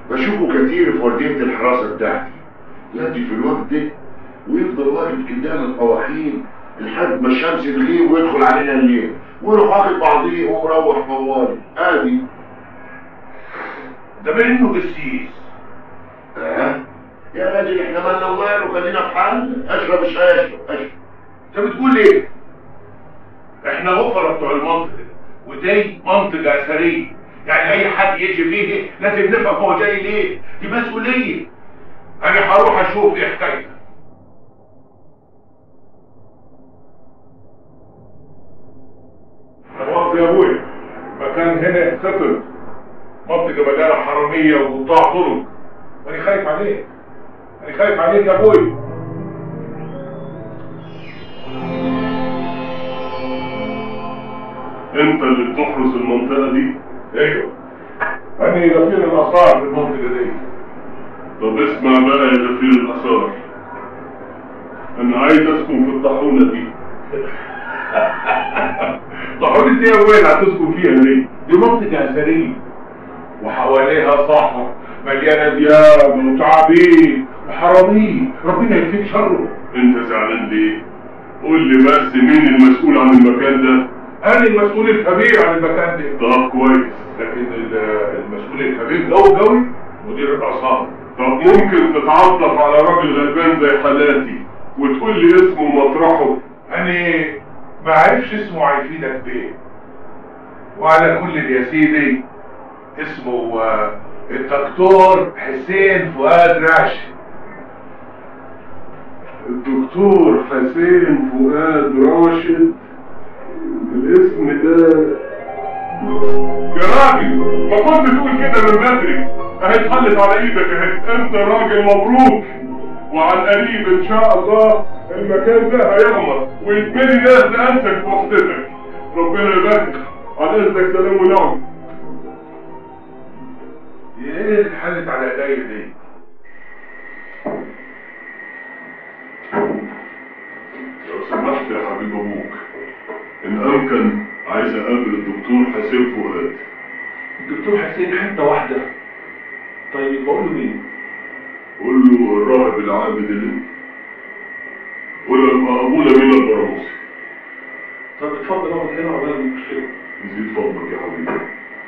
بشوفه كتير في وردية الحراسة بتاعتي يأتي في الوقت ده ويفضل واقف قدام الطواحين لحد ما الشمس تغيب ويدخل علينا الليل ويروح واخد بعضيه ومروح موالي ادي ده منه قسيس اه يا راجل احنا مالنا ومال وخلينا في حال اشرب الشاي اشرب اشرب انت بتقول ايه احنا غفرة بتوع المنطقة ودي منطقة اثرية يعني اي حد يجي فيه لازم نفهم هو جاي ليه دي مسؤولية انا هروح اشوف ايه حكايته خلاص يا ابويا مكان هنا خطر منطقة مليانة حرامية وقطاع طرق وانا خايف عليك انا خايف عليك يا ابويا انت اللي بتحرس المنطقة دي ايوه انا غفير الاثار في المنطقة دي طب اسمع بقى يا غفير الآثار أنا عايز أسكن في الطاحونة دي طحونة دي وين هتسكن فيها دي؟ دي منطقة أثرية وحواليها صحراء مليانة دياب وتعابين وحرامية ربنا يكفيك شره أنت زعلان ليه؟ قول لي بس مين المسؤول عن المكان ده؟ أنا المسؤول الكبير عن المكان ده طب كويس لكن ال- المسؤول الكبير قوي قوي مدير الآثار طب ممكن تتعطف على راجل غلبان زي حالاتي وتقول لي اسمه ومطرحه أنا ما عارفش اسمه هيفيدك بيه وعلى كل يا سيدي اسمه آه، الدكتور حسين فؤاد راشد الدكتور حسين فؤاد راشد الاسم ده يا راجل ما كنت تقول كده من بدري اهي اتحلت على ايدك اهي انت راجل مبروك وعن قريب ان شاء الله المكان ده هيغمر ويتملي ناس لانسك في وحدتك ربنا يبارك على اذنك سلام ونعم ايه اللي اتحلت على ايديا دي لو سمحت يا حبيب ابوك ان امكن عايز اقابل الدكتور حسين فؤاد الدكتور حسين حته واحده طيب بقول له مين قول له الراهب العابد اللي قول له ابونا من البراموسي طب اتفضل اقعد هنا عقبال ما نخش له. يزيد فضلك يا حبيبي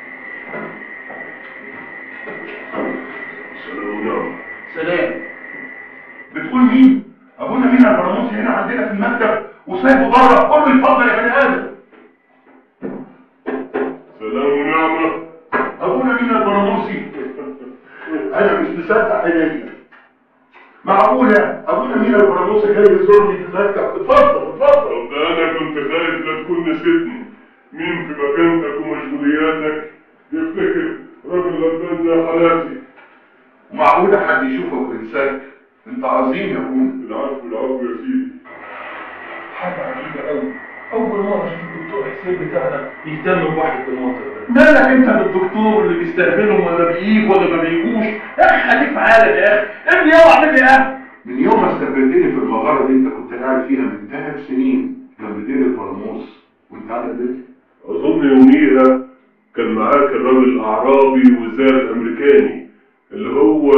سلام ونعم سلام بتقول مين ابونا مين البراموسي هنا عندنا في المكتب وسايبه بره قول له اتفضل يا بني ادم سلام ونعمة ابونا مين البراموسي انا مش مصدق عيني معقولة ابونا مين البراموسي جاي يزورني في المكتب اتفضل اتفضل طب ده انا كنت خايف لا تكون نسيتني مين في مكانتك ومشغولياتك يفتكر راجل غلبان زي حالاتي معقولة حد يشوفك وينساك انت عظيم يا ابونا العفو العفو يا سيدي حاجه عجيبه قوي اول مره اشوف الدكتور حسين بتاعنا يهتم بواحد في المنطقه ده مالك انت بالدكتور اللي بيستقبلهم ولا بيجي ولا ما بيجوش يا اخي خليك في حالك يا اخي ابني يلا اعمل لي ايه من يوم ما استقبلتني في المغارة دي انت كنت قاعد فيها من ثلاث سنين جنب دير البراموس وانت قاعد البيت أظن يوميها كان معاك الراجل الأعرابي والزار الأمريكاني اللي هو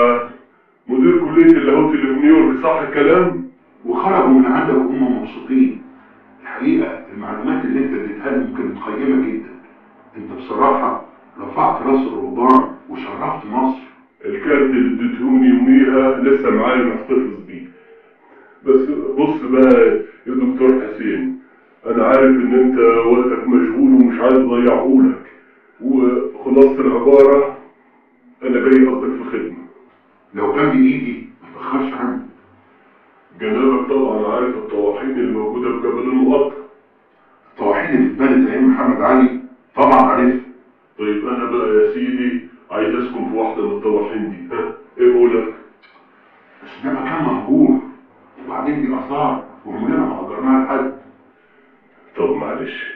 مدير كلية اللاهوت اللي في نيويورك صح الكلام؟ وخرجوا من عندك وهم مبسوطين الحقيقة المعلومات اللي انت اديتها لهم كانت قيمة جدا انت بصراحة رفعت راس الرهبان وشرفت مصر الكارت اللي اديتهوني يوميها لسه معايا محتفظ بيه بس بص بقى يا دكتور حسين انا عارف ان انت وقتك مشغول ومش عايز اضيعهولك وخلاصة العبارة انا جاي قصدك في خدمة لو كان بإيدي ما تأخرش عني جنابك طبعا عارف الطواحين اللي موجودة في جبل المقطع الطواحين اللي اتبنت ايام محمد علي طبعا عارف طيب انا بقى يا سيدي عايز اسكن في واحدة من الطواحين دي ها ايه قولك بس ده مكان مهجور وبعدين دي آثار وعمرنا ما أجرناها لحد طب معلش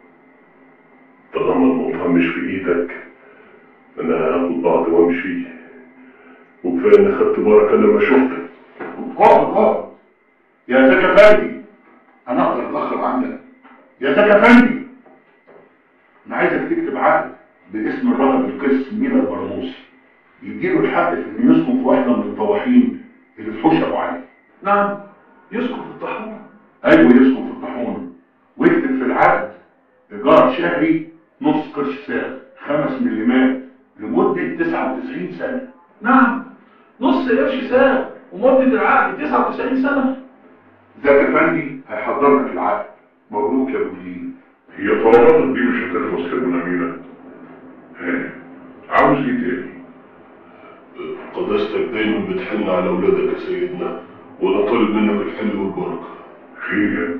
طالما الموضوع مش في ايدك انا هاخد بعض وامشي وكفايه اني خدت بركه لما شفتك اقعد اقعد يا زكي افندي انا اقدر اتاخر عندك يا زكي افندي انا عايزك تكتب عقد باسم الراهب القس مينا البراموسي يجيله الحق في انه يسكن في واحده من الطواحين اللي في حوش ابو علي نعم يسكن في الطاحون ايوه يسكن في الطاحون واكتب في العقد ايجار شهري نص قرش سعر خمس مليمات لمده 99 سنه نعم نص قرش ساعة ومدة العقد 99 سنة زكي افندي هيحضر لك العقد مبروك يا ابو جليل هي طلباتك دي مش هتخلص يا ابو نميره ها عاوز ايه تاني قداستك دايما بتحن على اولادك يا سيدنا وانا طالب منك الحل والبركه خير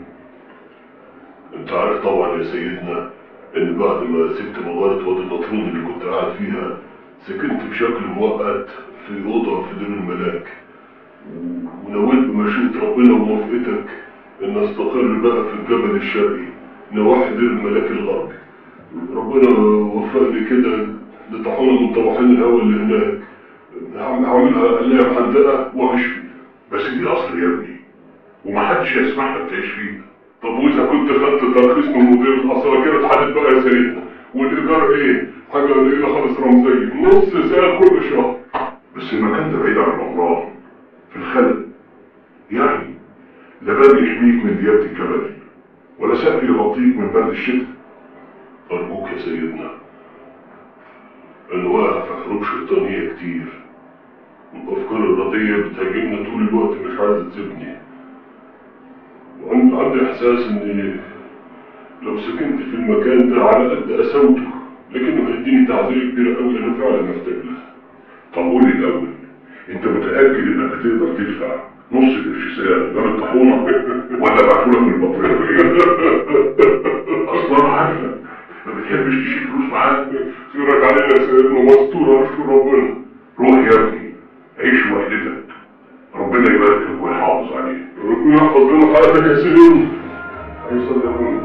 انت عارف طبعا يا سيدنا ان بعد ما سبت مغارة وادي النطرون اللي كنت قاعد فيها سكنت بشكل مؤقت في اوضه في دير الملاك و- ونويت بمشيئة ربنا وموافقتك ان استقر بقى في الجبل الشرقي نواحي دير الملاك الغربي ربنا وفقني كده لطاحونة من طواحين الهوا اللي هناك هعمل- هعملها قلية محدقة وأعيش فيها بس دي اصل يا ابني ومحدش هيسمح لك تعيش فيها طب واذا كنت خدت ترخيص من مدير الاثار كده اتحدد بقى يا سيدنا والايجار ايه؟ حاجه قليله خالص رمزيه نص ساعه كل شهر بس المكان ده بعيد عن الامراض في الخلق يعني لا باب يحميك من ديابه الجبل ولا سقف يغطيك من برد الشتاء أرجوك يا سيدنا أنا واقع في حروب شيطانية كتير الأفكار الردية بتهاجمنا طول الوقت مش عايزة تسيبني وعندي عندي إحساس إني لو سكنت في المكان ده على قد قساوته لكنه هيديني تعذيب كبير أوي أنا فعلا محتاج له طب قول لي الاول انت متاكد انك هتقدر تدفع نص قرش ساعه غير الطاحونه ولا ابعتهولك من البطاريه اصلا عارفك ما بتحبش تشيل فلوس معاك خيرك علينا يا سيدنا مستور اشكر ربنا روح يا ابني عيش وحدتك ربنا يبارك لك ويحافظ عليك ربنا يحفظ لنا حياتك يا سيدنا هيصل يا ابونا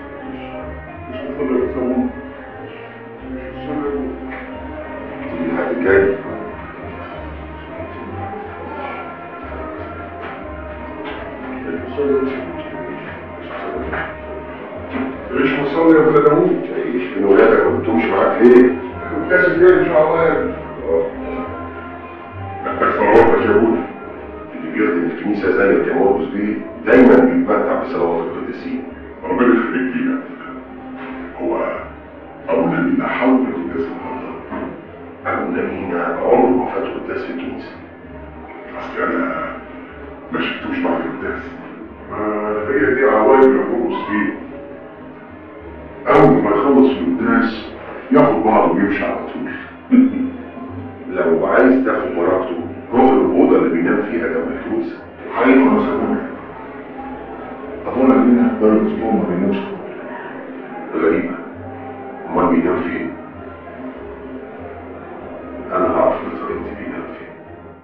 مش هيصل يا سيدنا مش هيصل يا ابونا الحد الجاي ايش مصلي يا ابن داوود تعيش من ولادك ما بتمشي معاك ليه؟ الناس الجاي ان شاء الله يعني محتاج ثروتك يا ابونا اللي بيخدم الكنيسة زي اللي مرقس بيه دايما بيتمتع بصلوات القديسين ربنا يخليك لينا هو ابونا مين حول من الناس النهارده أبونا مينا عمره ما فات قداس في الكنيسة اصل انا ما شفتوش بعد القداس ما هي دي عوايد مرقس فيه اول ما يخلص القداس ياخد بعضه ويمشي على طول لو عايز تاخد بركته روح الأوضة اللي بينام فيها جنب الكنيسة حقيقي يا ابونا ابونا مين بقاله اسبوع ما بينامش غريبة أمال بينام فين؟ أنا هعرف بطريقتي بينام فين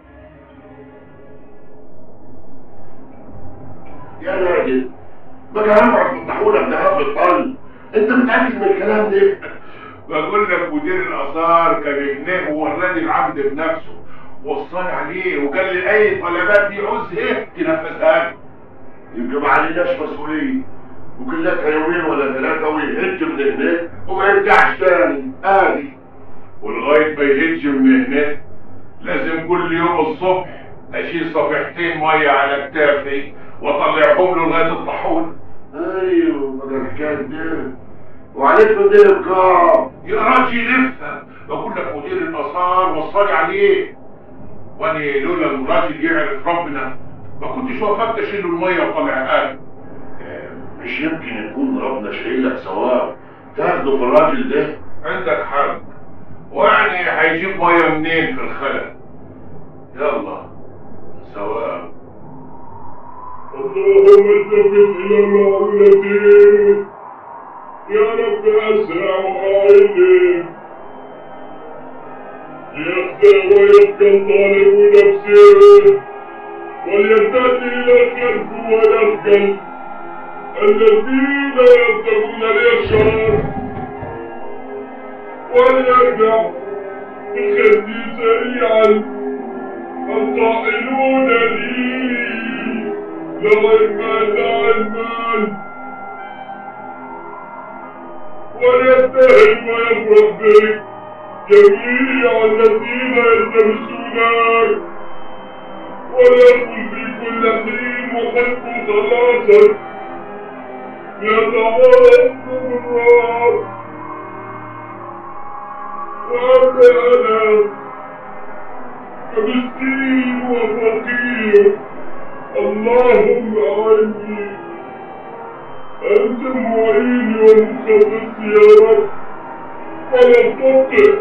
يا راجل ما كلامك بتفتحونا بنهار في الطل انت متأكد من الكلام ده؟ بقول لك مدير الاثار كان هناك ووراني العبد بنفسه وصاني عليه وقال لي اي طلبات يعوزها تنفذها له يبقى ما عليناش مسؤولية وكلتها يومين ولا ثلاثة ويهج من هناك وما يرجعش تاني ادي ولغايه ما يهج من هناك لازم كل يوم الصبح اشيل صفيحتين ميه على كتافي واطلعهم له لغايه الطاحون ايوه ما ده الحكاية دي وعليك مدير الكام يا راجل افهم بقول لك مدير الاثار وصاني عليه وانا لولا الراجل يعرف ربنا ما كنتش وقفت اشيل له الميه واطلعها له مش يمكن يكون ربنا شايل لك ثواب تاخده في الراجل ده عندك حق ويعني هيجيب ميه منين في الخلا يلا ثواب اللهم التفت الى معونتي يا رب اسرع وعيني ليخدع ويبقى الطالب نفسه وليرتد الى الخلف ويخجل الذين يبتغون لي الشر وليرجع بخدي سريعا القائلون لي لا المال لا المال وليبتهل ويفرح بك جميع الذين يلتمسونك وليكن في كل حين محب خلاصا يتعرف بالرب وأما أنا فمسكين وفقير اللهم أعني أنت معيني ومخلصي يا رب فلا تبطئ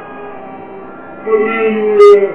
هللويا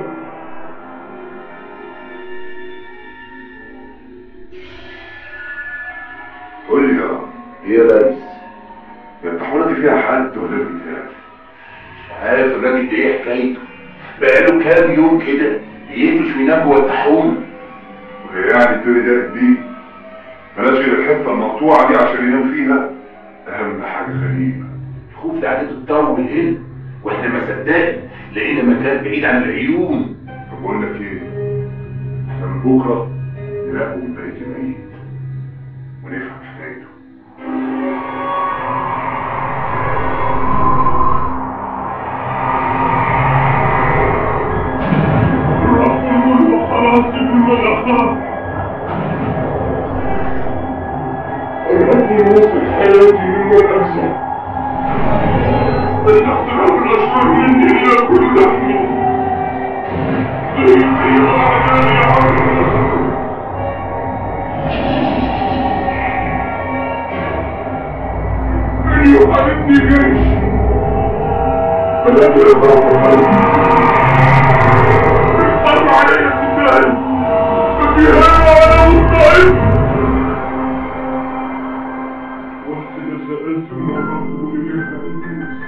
قول لي يا ايه يا ريس يا الطحونه دي فيها حد ولا بتاع عارف الراجل ده ايه حكايته بقاله كام يوم كده يقفش وينام جوه الطاحونه وهي يعني الدنيا ده دي بلاش غير الحته المقطوعه دي عشان ينام فيها اهم حاجه غريبه الخوف ده عادته تطول هنا واحنا ما صدقنا لقينا مكان بعيد عن العيون طب بقول لك ايه احنا من بكره نراقبه من بقيه الميت ونفهم حكايته رب الخلاص من الأخلاق الرب يوصل حياتي من الأجزاء أن اقترب الأشرار مني إلى كل لحمي سيدي وأعدائي عرض من يحاربني جيش فلا تلقى الحرب علي القتال ففيها وانا مضطرب واحدة سألت من الرب إليها إبليس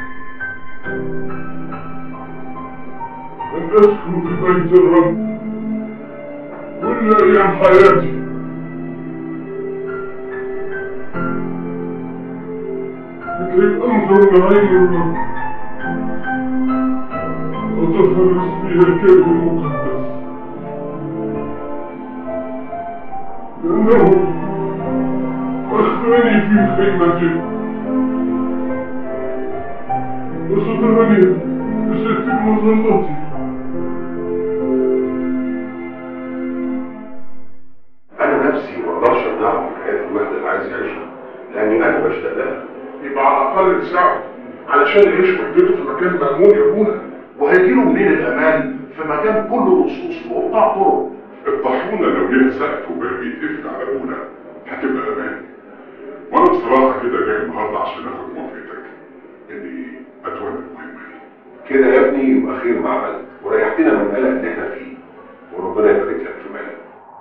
أن أسكن في بيت الرب كل أيام حياتي لكي أنظر لعين الرب وتفرس فيها الكلب المقدس لأنه أخفاني في خيمته وسترني بست مظلتي انا نفسي ما اقدرش امنعه من حياه الوحده اللي عايز يعيشها لاني انا بشتاق لها يبقى على الأقل تساعده علشان يعيش وحدته في مكان مأمون يا أبونا وهيجيله منين الامان في مكان كله لصوص وقطاع طرق الطاحونة لو ليها سقف وباب يتقفل على أبونا هتبقى أمان وأنا بصراحة كده جاي النهاردة عشان آخد موافقتك إني أتولى المهمة دي كده يا ابني يبقى خير ما عملت وريحتنا من القلق اللي احنا فيه وربنا يبارك لك في مالك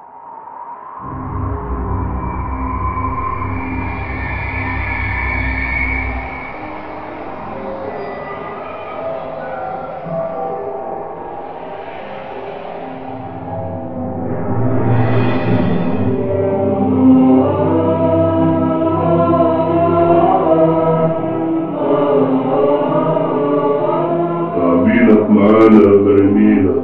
تعبينك معانا يا برمينا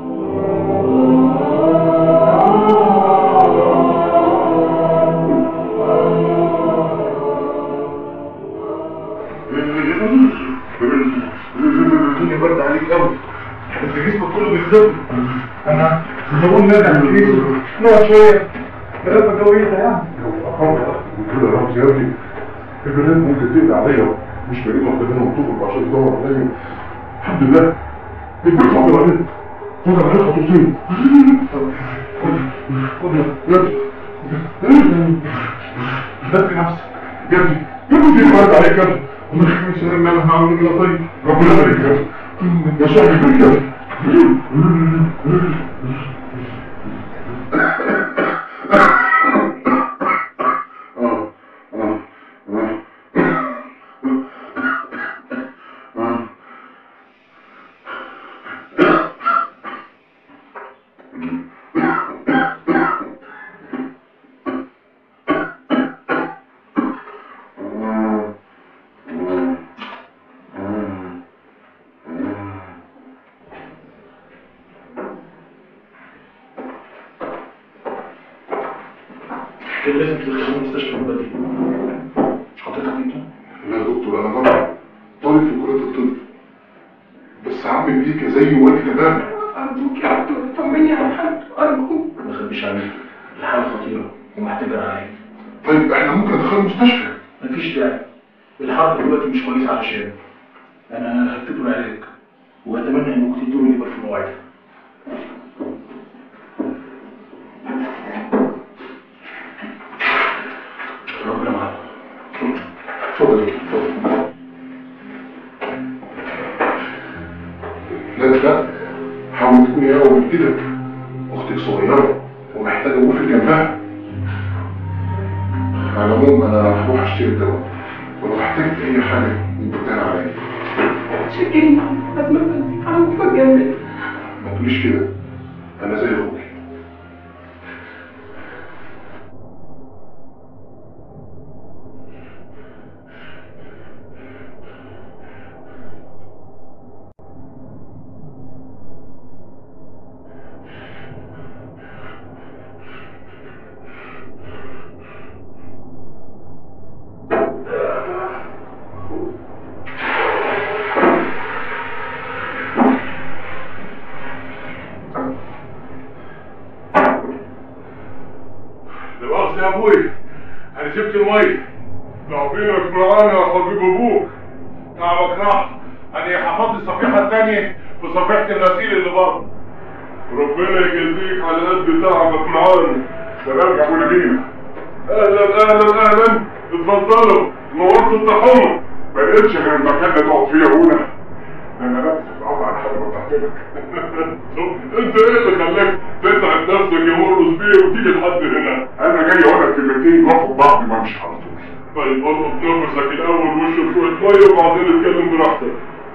الدنيا برد عليك قوي انت جسمك كله بيخدم انا بقول نرجع الكنيسه نقعد شويه الرفه الجويه ده يعني كده يا رمزي يا ابني البنات ممكن تقلق عليا مش بقيت واحدة منهم تخرج عشان تدور عليا الحمد لله البيت حاضر عليك خد عليك خطوتين خد يا يا دفي نفسك ابني يا ابني دي برد عليك يا ابني وما تخافش انا انا هعمل كده طيب ربنا يبارك يا ابني يا صاحبي يبارك يا ابني اه اه اه اه كان لازم تدخلوه المستشفى من بدري حضرتك انت لا يا دكتور انا طالب طالب في كليه الطب بيك زي وانت تمام أرجوك يا دكتور طمني على حالته أرجوك ما تخبيش عليك الحالة خطيرة ومحتاجة رعاية طيب احنا ممكن ندخله المستشفى مفيش داعي الحرب دلوقتي مش كويسة علشان أنا هكتب له علاج وأتمنى إنكم تدوا له يبقى في مواعيده ربنا معاك اتفضل يا دكتور، اتفضل لا لا لا حاول تكوني اول من ايدك اختك صغيره ومحتاجه وقوفي جنبها على العموم انا هروح اشتري الدواء ولو احتجت اي حاجه يبقى بتاع عليا شكرني لازم أفضل على وفاة جنبي ما تقوليش كده انا زي اخوك لا مؤاخذة يا ابوي انا سبت الميه تعبينك معانا يا حبيب ابوك تعبك راح انا حفظت الصفيحه الثانيه في صفيحه الغسيل اللي بره ربنا يجازيك على قد تعبك معانا سلام يا ابو نبيل اهلا اهلا اهلا اتفضلوا نورتوا الطحون ما لقيتش غير المكان اللي تقعد فيه يا ابونا انا بس قطع لحد ما تحت لك انت ايه اللي خلاك تتعب نفسك يا مرقص بيه وتيجي لحد هنا انا جاي اقول لك كلمتين واخد بعضي ما مش على طول طيب القط نفسك الاول واشرب شويه ميه وبعدين اتكلم براحتك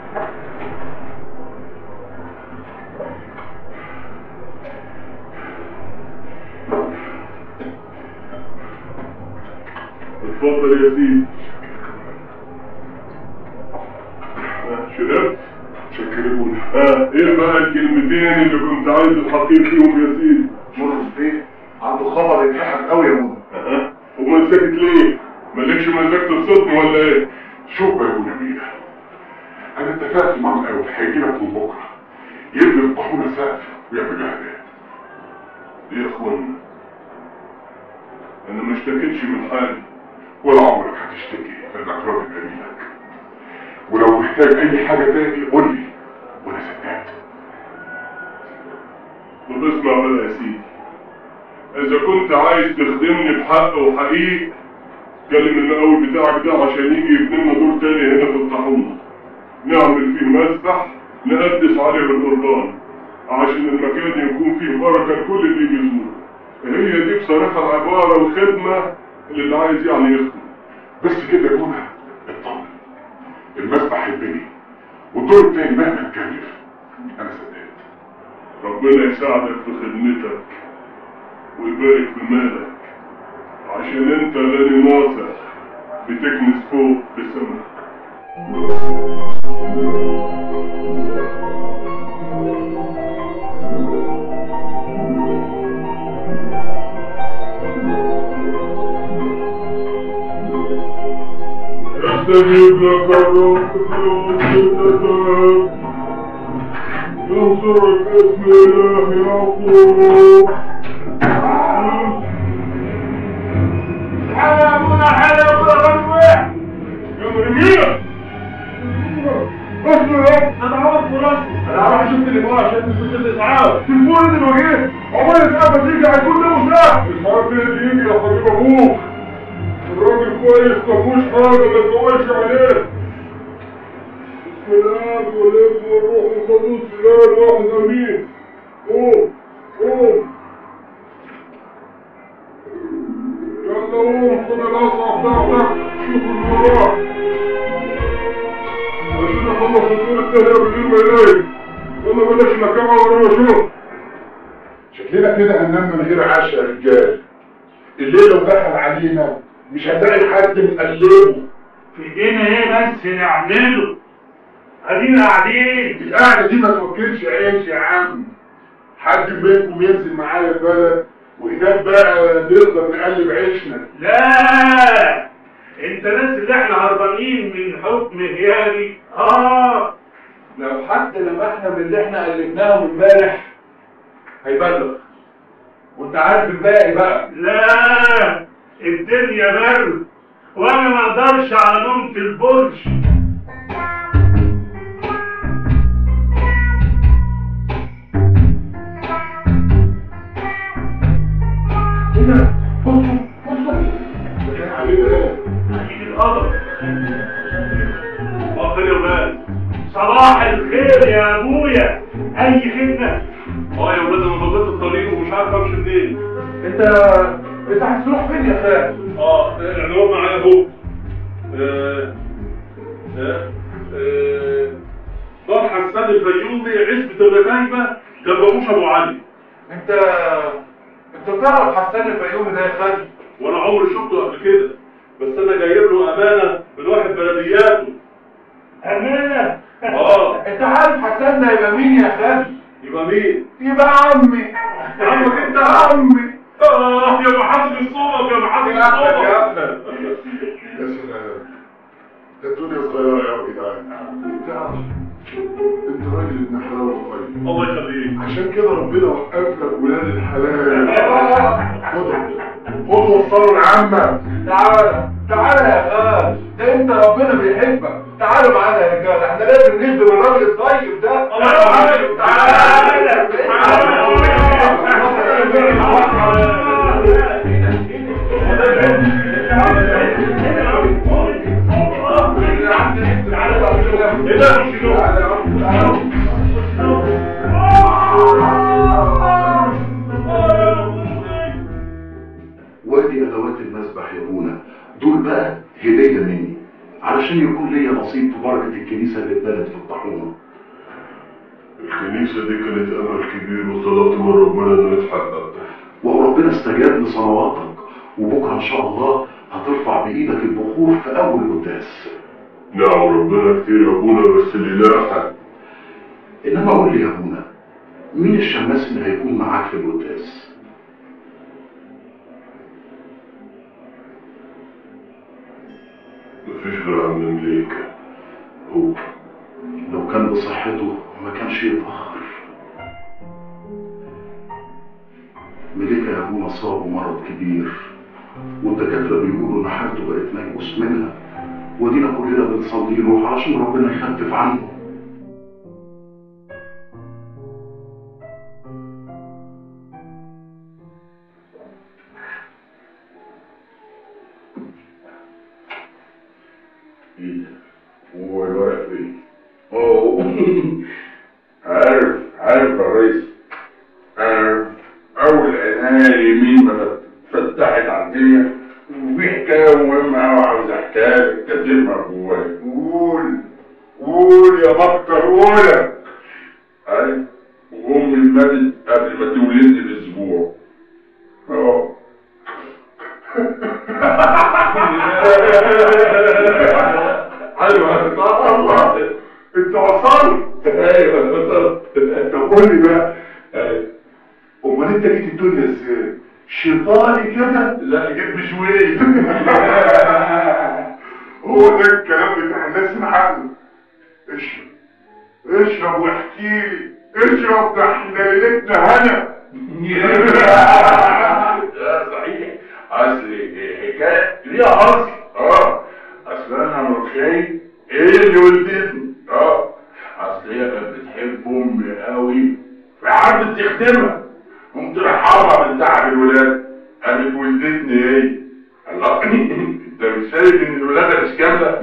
اتفضل يا سيدي ها، شربت شكرا ها ايه بقى الكلمتين اللي كنت عايز الحقيق فيهم يا سيدي مرقص بيه عنده خبر يضحك قوي يا منى ها امال ساكت ليه مالكش مزاج تبسطني ولا ايه شوف يا ابو نبيل انا اتفقت مع مقاول هيجي لك من بكره يبني الطاحونه سقف ويعملها هدايا ايه يا اخوانا انا ما اشتكيتش من حالي ولا عمرك هتشتكي لانك راجل قليلك ولو محتاج اي حاجه تاني قول لي وانا سداد طب اسمع بقى يا سيدي اذا كنت عايز تخدمني بحق وحقيق كلم المقاول بتاعك ده عشان يجي يبني لنا دور تاني هنا في الطاحونه نعمل فيه مسبح نقدس عليه القربان عشان المكان يكون فيه بركه لكل اللي بيزوره هي دي بصراحه العباره والخدمه اللي اللي عايز يعني يخدم بس كده يا ابونا اطمن المسبح هيتبني والدور التاني مهما تكلف انا سداد ربنا يساعدك في خدمتك ويبارك في مالك عشان انت لاني ناصح بتكنس فوق في السماء يستجيب لك الرب في وجودك ينصرك اسم اله يعقوب حلمنا حلم غنوة يا مرمية اصل يا انا عارف راسي انا عارف اشوف تليفون عشان تتصل الاسعاف تليفون اللي وجهه عمال الاسعاف تيجي هيكون ده مساعد الاسعاف اللي يجي يا حبيب ابوك الراجل كويس مفهوش حاجه ما تقولش عليه بسم الله والابن والروح القدس اله الواحد امين قوم قوم يلا قوم خد القصعة بتاعتك شوف المراح عشان اخلص الدور التاني بدون ما يلاقي يلا بلاش نكمل ولا شوف شكلنا كده هننام من غير عشاء يا رجال الليل لو دخل علينا مش هنلاقي حد نقلبه في ايدينا ايه بس نعمله ادينا قاعدين القعده دي ما توكلش عيش يا عم حد منكم ينزل معايا البلد وهناك بقى نقدر نقلب عيشنا لا انت ناس اللي احنا هربانين من حكم هياري اه لو حد لمحنا من اللي احنا قلبناهم امبارح هيبلغ وانت عارف الباقي بقى لا الدنيا برد وانا ما اقدرش على نومة البرج عيد القدر واخر يومان صباح الخير يا ابويا اي خدمه اه يا ولاد انا بطلت الطريق ومش عارف امشي منين انت انت عايز تروح فين يا خال؟ اه العنوان معايا اهو آه، آه، آه، دار حسان الفيومي عزبة الركايبة جنب ابو علي انت انت تعرف حسان الفيومي ده يا خالد وانا عمري شفته قبل كده بس انا جايب له امانه من واحد بلدياته امانه اه انت عارف حسان ده يبقى مين يا خالد يبقى مين؟ يبقى عمي عمك انت عمي اه يا محاسن الصوت يا محاسن يا أخي، يا الصوت يا سلام ده الدنيا صغيرة أوي يا جدعان تعرف أنت راجل ابن حلال وطيب الله يخليك عشان كده ربنا وقف لك ولاد الحلال خدوا خدوا وصلوا لعمك تعالى تعالى يا خالد ده انت ربنا بيحبك تعالوا معانا يا رجاله احنا لازم نخدم الراجل الطيب ده تعالى تعالى وادي ادوات المسبح يا ابونا دول بقى هديه مني علشان يكون ليا نصيب في بركه الكنيسه اللي اتبنت في الطاحونه الكنيسة دي كانت أمل كبير وطلبت من ربنا إنه يتحقق وربنا استجاب لصلواتك وبكره ان شاء الله هترفع بايدك البخور في اول قداس نعم ربنا كتير يا أبونا بس اللي لاحق انما قول لي يا ابونا مين الشماس اللي هيكون معاك في القداس مفيش غير عم مليكة هو لو كان بصحته ما كانش يتأخر مليكة يا ابونا صابه مرض كبير والدكاترة بيقولوا ان حالته بقت ميؤوس منها ودينا كلنا بنصلي له علشان ربنا يخفف عنه ايه ده؟ هو الورق فين؟ اوه عارف عارف يا ريس عارف اول عناية اليمين ما فتحت على الدنيا وفي حكاية مهمة أوي عاوز أحكيها لك كاتبها جوايا قول قول يا بكر قولك عارف وأمي ماتت قبل ما تولدني بأسبوع اه ايوه الله انت وصلت ايوه وصلت طب قول لي بقى امال انت جيت الدنيا ازاي؟ شيطاني كده؟ لا جيت بشويش هو ده الكلام بتاع الناس العقل اشرب اشرب واحكي لي اشرب ده احنا ليلتنا هنا لا صحيح اصل حكايه ليها اصل اه اصل انا مرشي ايه اللي ولدتني اه اصل هي كانت بتحب امي قوي فحبت تخدمها قمت رحمها من تعب الولاد قامت ولدتني ايه الله انت مش شايف ان الولاده مش كامله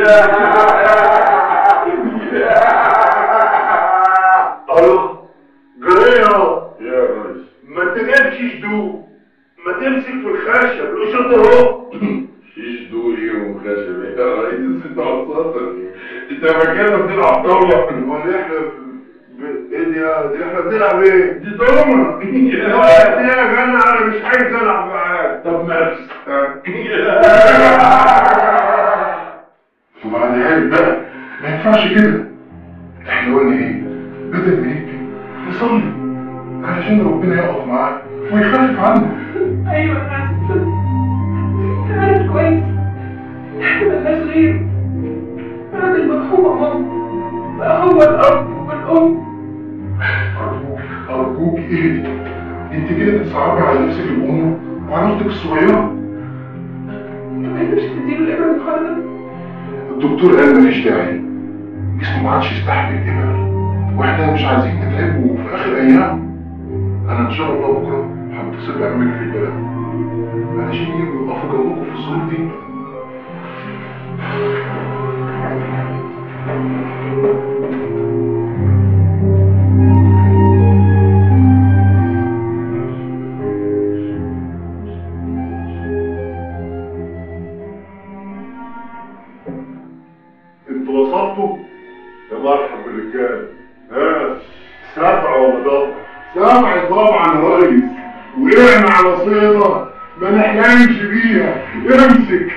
الله جريه يا ريس ما تنامش شدوق ما تمسك في الخشب القشط اهو شيش دوري وخشب يا ريس انت عصاصة انت مكانك بتلعب طاولة امال احنا ب- ايه دي يا- دي احنا بنلعب ايه؟ دي دومنة دي يا جدع انا مش عايز العب معاك طب مارس وبعد عيب بقى ما ينفعش كده احنا قلنا ايه؟ بدل ما يبكي نصلي علشان ربنا يقف معاك ويخفف عنك ايوه انا اسفه انت عارف كويس احنا ملناش غيره راجل مطحوبه ماما بقى هو الأب والأم أرجوك أرجوك إيه أنت كده بتصعبي على نفسك الأمور وعلى أختك الصغيرة طب أنت مش هتديله الإبرة النهاردة؟ الدكتور قال مفيش داعي جسمه ما عادش يستحمل الإبر وإحنا مش عايزين نتعبه في آخر أيام أنا إن شاء الله بكرة هتصل بأعمل في البلد علشان يجوا يقفوا جنبكم في الظروف دي انتوا وصلتوا يا مرحبا بالرجال ها سبع ولا سامع طبعا يا ريس وقعنا على صيدة ما نحلمش بيها امسك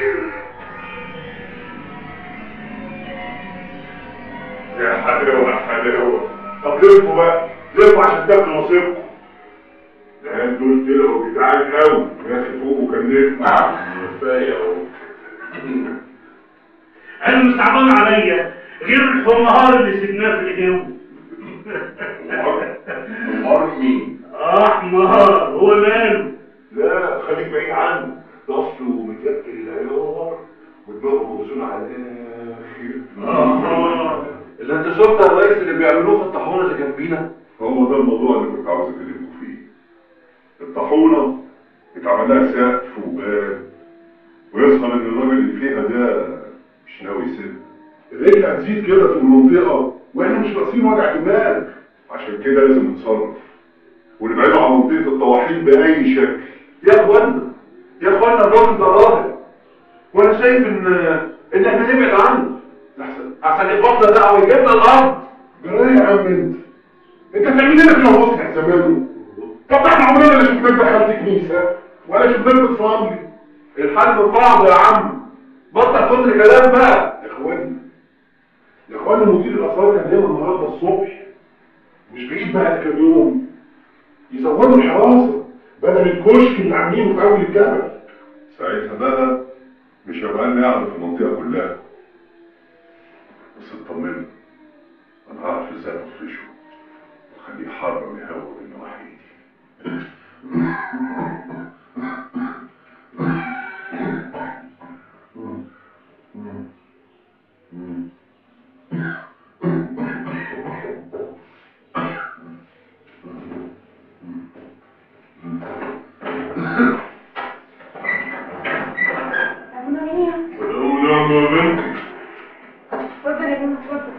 يا حلاوة يا حلاوة طب لفوا بقى لفوا عشان تاخدوا نصيبكم العيال دول طلعوا جدعان قوي يا اخي فوق وكلموا كفايه اهو انا مش صعبان عليا غير الحمار اللي سبناه في الجو حمار مين؟ اه حمار هو ماله لا خليك بعيد عنه ده اصله متقل العيار ودماغه موزونه على الاخر اه اللي انت شفت يا ريس اللي بيعملوه في الطاحونه اللي جنبينا هو ده الموضوع اللي كنت عاوز اكلمكم فيه الطاحونة اتعمل لها سقف وباب ويظهر ان الراجل اللي فيها ده مش ناوي يسيب الرجل هتزيد كده في المنطقة واحنا مش ناقصين وجع دماغ عشان كده لازم نتصرف ونبعده عن منطقة الطواحين بأي شكل يا اخوانا يا اخوانا الراجل ده راهب وانا شايف ان ان احنا نبعد عنه احسن احسن يخبطنا ده او يجيبنا الارض جرايه يا عم انت انت بتعمل لنا كده وسط زمانه طب ده احنا عمرنا لا شفناك دخلت كنيسة ولا شفناك بتصلي الحل من بعضه يا عم بطل كتر كلام بقى يا اخوانا يا اخوانا مدير الاثار كان هنا النهارده الصبح مش بعيد بقى كام يوم يزودوا الحراسه بدل الكشك اللي عاملينه في اول الجبل ساعتها بقى مش هيبقى لنا قاعده في المنطقه كلها بس اطمنا انا هعرف ازاي اطفشه واخليه حرة من هوا من النواحي دي أبونا مين؟ ولو نعم يا بنتي اتفضل يا ابونا اتفضل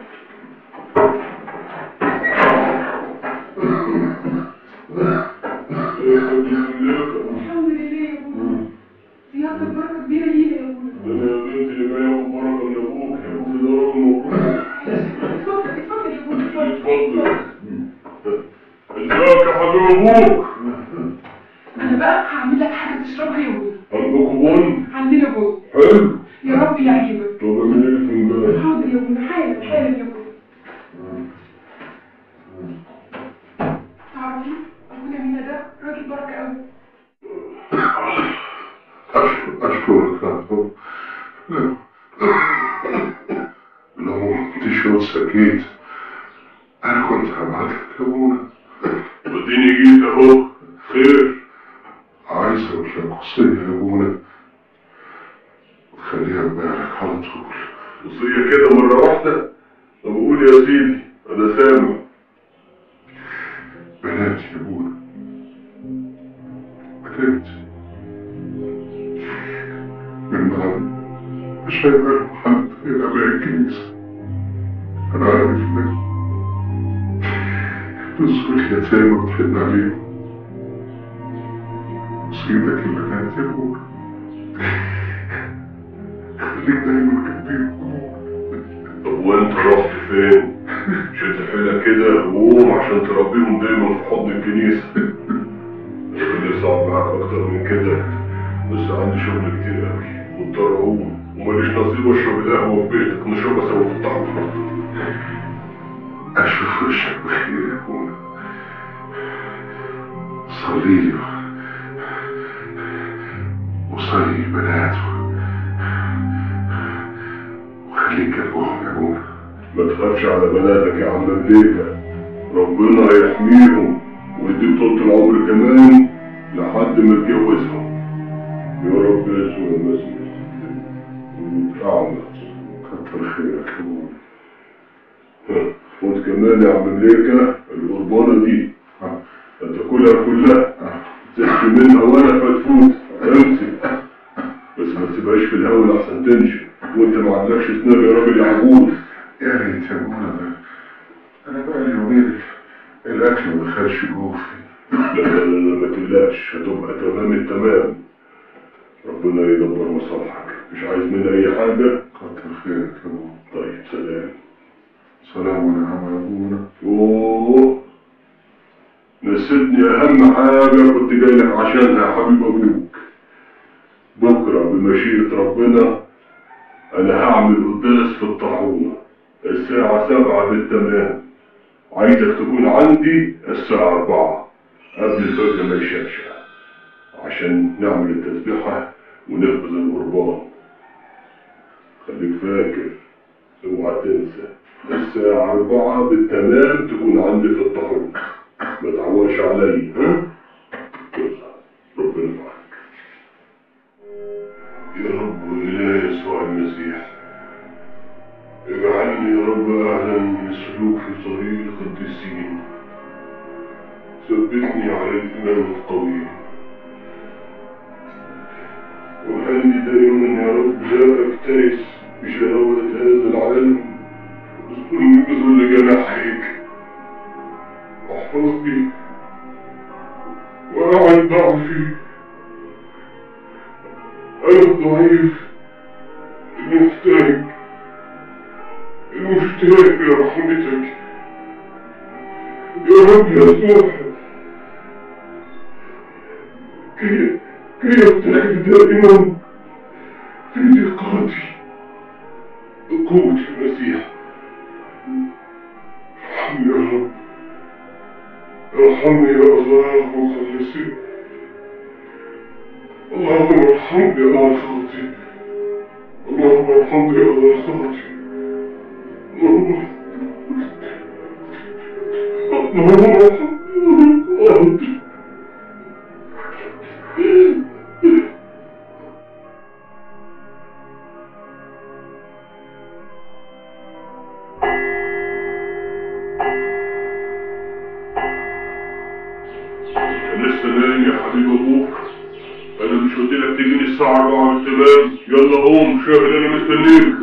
الحمد لله يا ابونا زيارة البركة كبيرة لينا يا ابونا انا يا بنتي اللي جايه مبارك من ابوك يا ابوك ده راجل مبروك اتفضل اتفضل يا ابونا اتفضل ازيك يا حبيب ابوك أنا بقى هعمل لك حاجة تشربها يا ابونا عندكم بن عندنا بن حلو يا رب يعجبك طب اعمل لي فنجان حاضر يا ابونا حالا حالا يا ابونا تعرفي ابونا مينا ده راجل بركة قوي أشكرك يا رب لو ما كنتش يوم سكيت أنا كنت هبعت لك يا أبونا وديني جيت أهو خير عايز أقول لك وصية يا أبونا وتخليها في بالك على طول وصية كده مرة واحدة طب قول يا سيدي أنا سامع بناتي يا أبونا بناتي من بعد مش هيبقى له حد إلا ما الكنيسة أنا عارف إنك بتزور اليتامى وتحن عليهم وصيتك البنات يا أبونا خليك دايما جنبيهم طب وانت رحت فين؟ شد حيلك كده وقوم عشان تربيهم دايما في حضن الكنيسة اللي صعب معاك أكتر من كده بس عندي شغل كتير قوي مضطر اقوم وماليش نصيب اشرب القهوه في بيتك نشربها سوا في الطعام اشوف وشك بخير يا ابونا صلي لي وصلي البنات وخليك جنبهم يا ابونا ما تخافش على بناتك يا عم مليكة ربنا هيحميهم ويديك طول العمر كمان لحد ما تجوزهم يا رب يسوع المسيح أعمى كتر خيرك يا ابوي ها، خد كمان يا عم مليكة القربانة دي ها، هتاكلها كلها تحكي منها ولا فتفوت امسك بس ما تسيبهاش في الهوا لحسن تنشف وانت ما عندكش اسنان يا راجل يا عجوز يا ريت يا ابونا ده انا بقى لي يومين الاكل ما دخلش جوفي لا لا لا لا، ما تقلقش هتبقى تمام التمام ربنا يدبر مصالحك مش عايز مني اي حاجة كتر خيرك يا ابونا طيب سلام سلام ونعم يا ابونا اوه نسيتني اهم حاجة كنت جاي لك عشانها يا حبيب ابوك بكرة بمشيئة ربنا انا هعمل قداس في الطاحونة الساعة سبعة بالتمام عايزك تكون عندي الساعة أربعة قبل الفجر ما يشعشع عشان نعمل التسبيحة ونخبز القربان خليك فاكر اوعى تنسى الساعة أربعة بالتمام تكون عندي في الطاحونة ما تعورش عليا ها؟ يلا ربنا معاك يا رب إله يسوع المسيح اجعلني يا رب أعلم السلوك في طريق القديسين ثبتني على الإيمان القوي وخلني دائما يا رب لا أكترث بشهوات هذا العالم استرني بظل جناحيك واحفظني وأعن ضعفي أنا الضعيف المحتاج المشتاق لرحمتك يا رب يسوع كي كي يفتخر دائما في ضيقاتي بقوة المسيح ارحمني يا رب ارحمني يا الله مخلصي اللهم ارحمني على خاطئ اللهم ارحمني على خاطئ اللهم اللهم ارحمني على خاطئ لسه نايم يا حبيب ابوك انا مش قلت لك تجيني الساعة 4 بالتمام يلا قوم شاهد انا مستنيك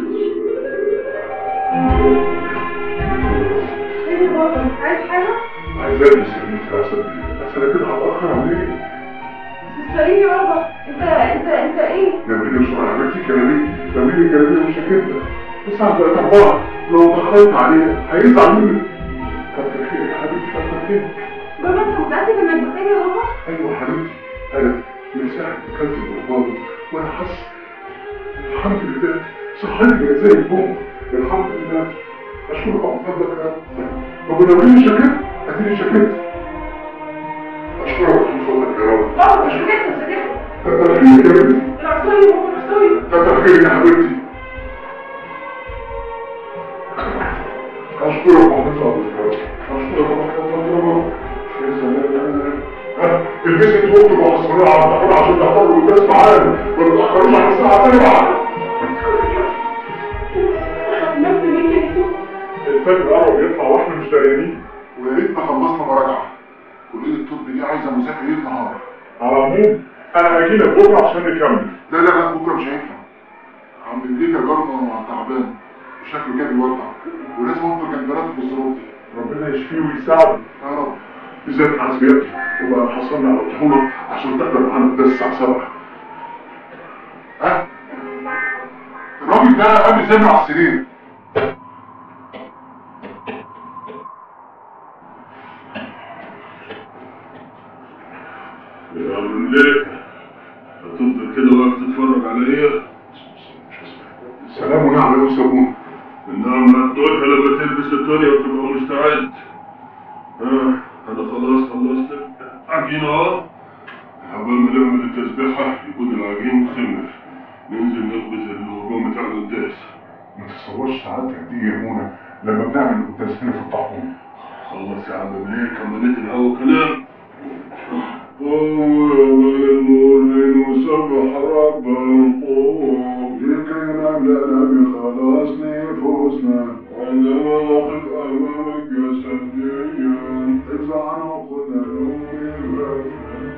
ايه يا بابا عايز حاجة؟ عايزاني سلمت يا اسد بس انا كده هتاخر عليك بس اسأليني يا بابا انت انت انت ايه؟ نبيلي بسرعه حبيبتي كلامي نبيلي كلامي مش كده الساعه بقت 4 لو اتاخرت عليه هيزعل مني كتر خيرك يا حبيبتي كتر خيرك بابا انت متأكد انك بخير يا بابا؟ ايوه حبيبتي انا من ساعه ما كلت القربان وانا حاسس الحمد لله صحتي بقت زي البوم الحمد لله اشكرك على فضلك يا رب ربنا يوريني شكلت اديني شكلت اشكرك على فضلك يا رب بابا مش سكت سكت كتر خيرك يا بنتي العصاية يا بابا العصاية كتر خيرك يا حبيبتي اشكرك على فضلك يا رب اشكرك على فضلك يا رب يا سلام ها، البسي تفوق مع الصراع تقول عشان تحضروا الناس معانا ما تتاخروش على الساعه 7 نفس مين يا يسوع؟ الفجر قرب يطلع واحنا مش دريانين ويا ريتنا خلصنا مراجعة كلية الطب دي عايزة مذاكرة ليل نهار على العموم انا هجي لك بكره عشان نكمل لا لا لا بكرة مش هينفع عم بنديكا جارنا تعبان وشكله كده بيوجع ولازم انفر جنبراته في الظروف دي ربنا يشفيه ويساعده يا رب ازاي حسبياتي وبقى حصلنا على الطحونه عشان تقدر معانا ده الساعه 7 ها الراجل ده قام زي على السرير يا مليك هتفضل كده واقف تتفرج عليا سلام ونعم يا سابون النعمة هتدوقها لما تلبس الدنيا وتبقى مستعد ها انا خلاص خلصت عجين اهو قبل ما نعمل التسبيحة يكون العجين خمر ننزل نخبز الهجوم بتاع القداس ما تتصورش سعادتك دي يا منى لما بنعمل التسخين في الطاحون خلص يا عم منير كملت الهوا كلام قوم النور وسبح رب القوم لكي نملأ بخلاص نفوسنا عندما نقف أمامك جسديا ارفع عنقنا الأمي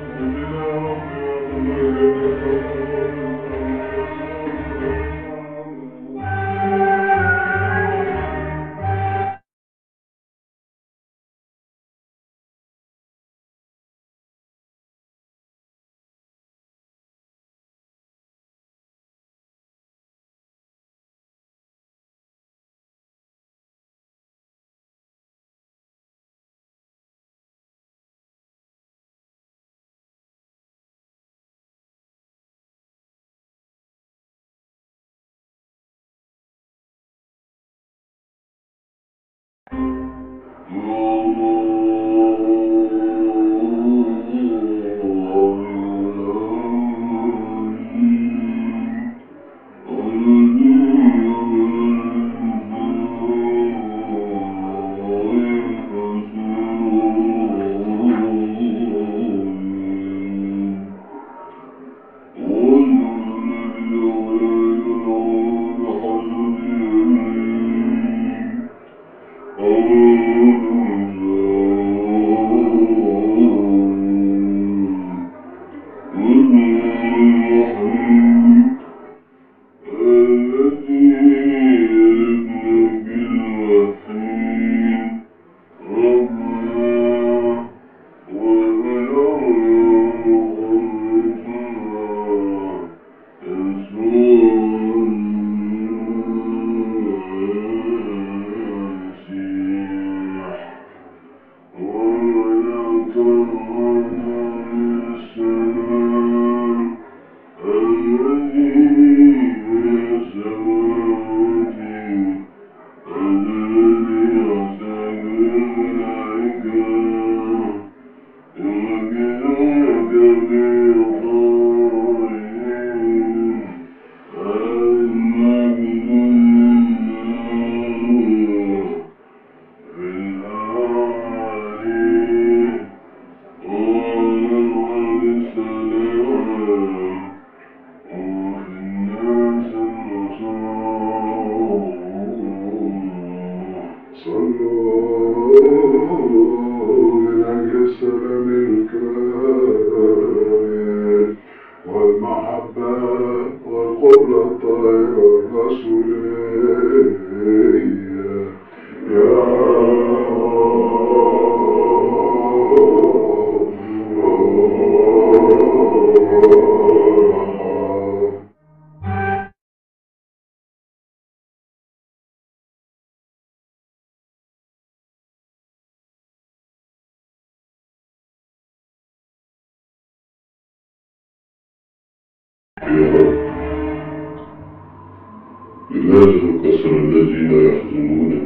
لماذا كسر الذين يحزنونني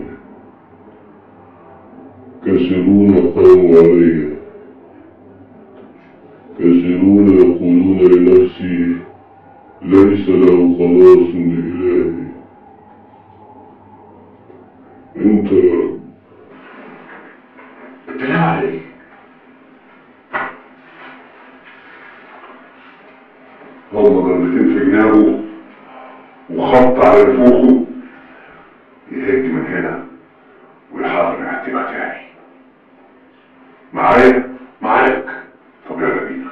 كثيرون قاموا علي كثيرون يقولون لنفسي ليس له خلاص بإلهي انت يا رب بالله عليك هم ضربتين في جنابه وخط على نفوخه يهج من هنا ويحاول يعتبها تاني معايا معاك طب يلا بينا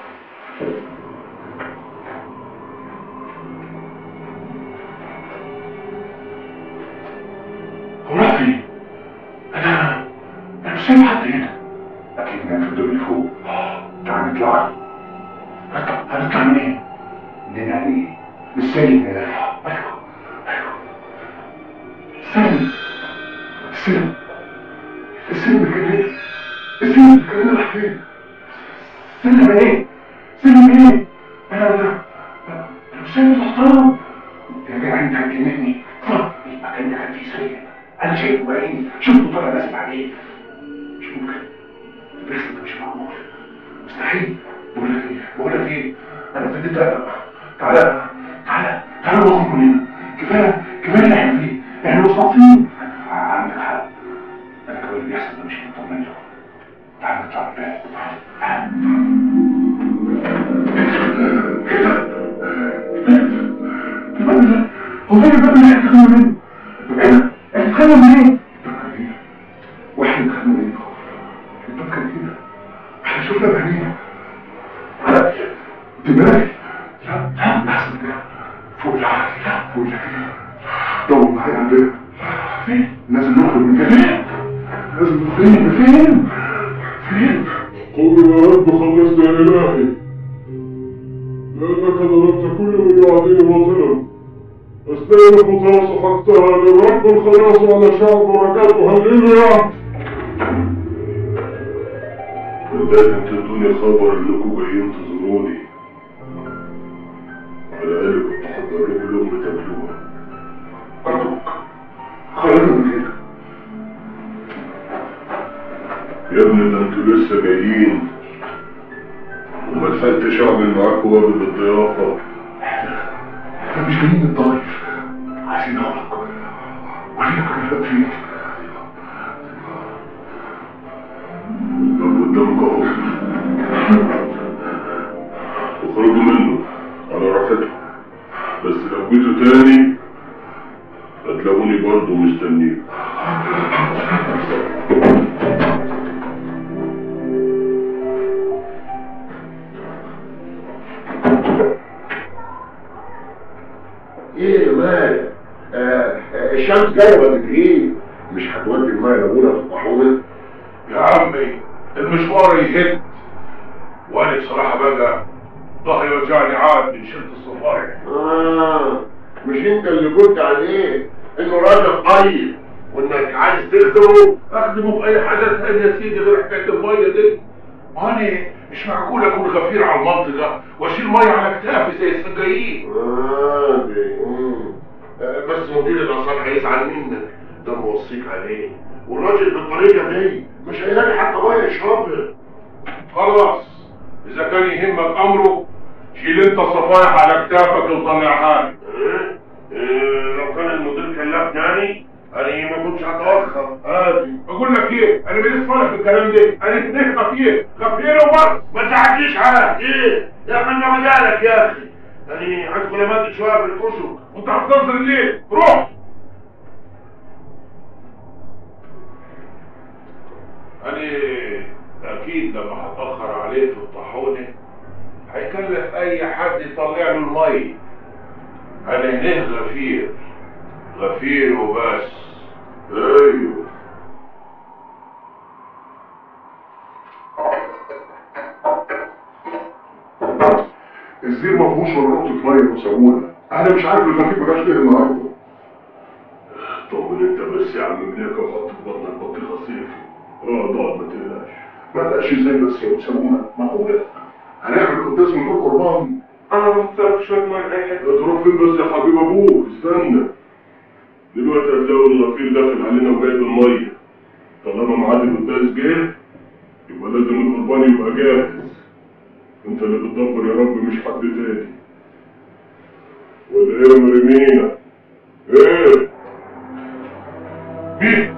هو راح فين؟ انا انا مش شايف حد هنا اكيد نام في الدور اللي فوق تعال نطلع هنطلع هنطلع منين؟ منين يعني ايه بالسلم يا اخي ايوه ايوه سلم سلم السلم كان ايه؟ السلم كان راح فين؟ سلم ايه؟ سلم ايه؟ انا انا انا مش شايف محترم يا جدع انت هتجنني المكان ده كان فيه سلم انا شايفه بعيني شفته طالع نازل عليه مش ممكن بس ده مش معقول مستحيل بقول لك ايه بقول لك ايه انا ابتديت اقلق تعالى تعالى تعالى نخرج من هنا كفايه كفايه اللي احنا فيه احنا مستضعفين هو فين الباب اللي احنا دخلنا منه؟ احنا احنا دخلنا منين؟ واحنا دخلنا منين؟ الباب كان هنا احنا شفنا بعينينا لا دماغي لا لا احسن كده فوق العالي لا فوق العالي دور معايا على الباب فين؟ لازم نخرج من هنا لازم فين فين؟ فين؟ قل يا رب خلصنا يا إلهي لأنك ضربت كل من يعاديني باطلا أستاهل خطاس حقتها للرب الخلاص على شعب ورجاته هللويا لازم تدوني خبر انكم جايين تزوروني على الاقل كنت احضر لكم لقمه تاكلوها أرجوك خرجنا من هنا يا ابني ده انتوا لسه جايين وما دخلتش اعمل معاكم واجب الضيافه احنا مش جايين نتضايف عايزين نعرف ولينا كلام فيه الباب قدامكم اهو اخرجوا منه على راحتكم بس لو جيتوا تاني هتلاقوني برضه مستنيكم ايه مالك؟ آه آه، الشمس جايه ولا ايه؟ مش هتودي الماء لابونا في الطاحونه؟ يا عمي المشوار يهد وانا بصراحة بقى ظهري وجعني عاد من شلت الصفايح آه مش انت اللي قلت عليه انه راجل طيب وانك عايز تخدمه اخدمه في اي حاجة تانية يا سيدي غير حكاية المية دي وانا مش معقول اكون غفير على المنطقة واشيل مية على كتافي زي السجايين آه دي مم. آه، بس مدير الاثار هيزعل منك ده موصيك عليه والراجل بالطريقه دي مش هيلاقي حتى ميه يشربها خلاص اذا كان يهمك امره شيل انت الصفايح على كتافك وطلعها لي آه؟ آه، لو كان المدير كلفني يعني انا ما كنتش هتاخر عادي بقول لك ايه انا ماليش صالح في الكلام ده انا اتنين غفير غفير وبس ما تعديش على ايه يا ابني ما مجالك يا اخي يعني هدخل امد شويه في الكشك وانت هتصدر الليل روح انا اكيد لما هتاخر عليه في الطاحونه هيكلف اي حد يطلع له المي انا هنا غفير غفير وبس ايوه الزير ما فيهوش ولا نقطة مية وسابونا انا مش عارف الخفيف ما جاش ليه النهارده طمن انت بس يا عم ملاك وحط في بطنك بطيخه صيفي اقعد اقعد ما تقلقش ما لقاش ازاي بس يا سابونا معقولة هنعمل قداس من غير قربان انا رحت صرف شويه ميه لاي حته تروح فين بس يا حبيب ابوك استنى دلوقتي هتلاقوا الغفير داخل علينا وجايب الميه طالما ميعاد القداس جه يبقى لازم القربان يبقى جاهز انت اللي بتدبر يا رب مش حد تاني ولا ايه يا مريمينا ايه مين؟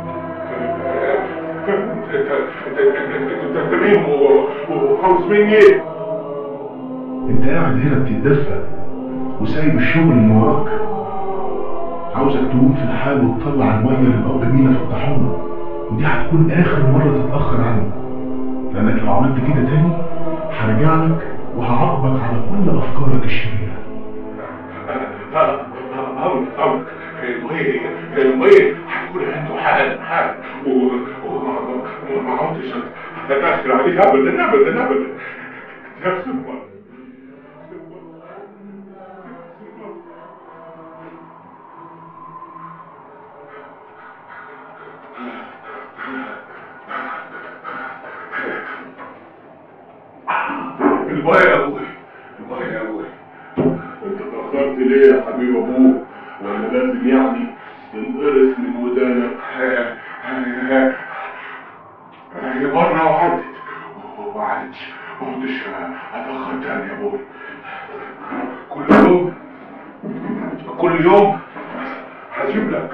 انت مين وخلص مني ايه؟ انت قاعد هنا بتتدفى وسايب الشغل اللي وراك عاوزك تقوم في الحال وتطلع الميه للاب مينا في الطاحونه ودي هتكون اخر مره تتاخر عنه لانك لو عملت كده تاني هرجع لك وهعاقبك على كل افكارك الشريره أمرك أمرك المي المي هتكون عنده حال حال وما عدتش هتأخر عليه أبدا أبدا أبدا نفس المرة المية يا أبوي المية يا أبوي انت اتأخرت ليه يا حبيب ابوك ولا لازم يعني تنقرس من ودانك هي مرة وعدت وما عادتش ما كنتش هتأخر تاني يا أبوي كل يوم كل يوم هجيب لك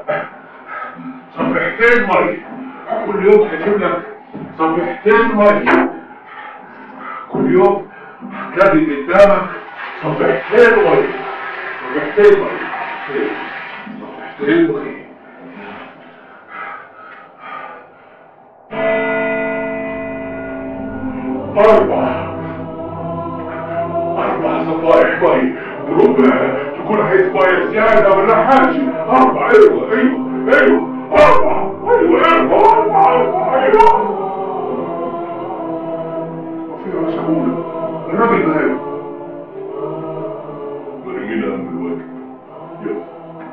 صفيحتين مية كل يوم هجيب لك صفيحتين مية كل يوم هتلاقي قدامك صفيحتين مية صفيحتين مية أربعة أربع صفائح مي وربع تكون عايز مية زيادة ولا حاجة أربعة أيوة أيوة أيوة أربعة أيوة أربعة أربعة أربعة أيوة وفي يا سهولة الراجل نايم مرمينا من الواجب يلا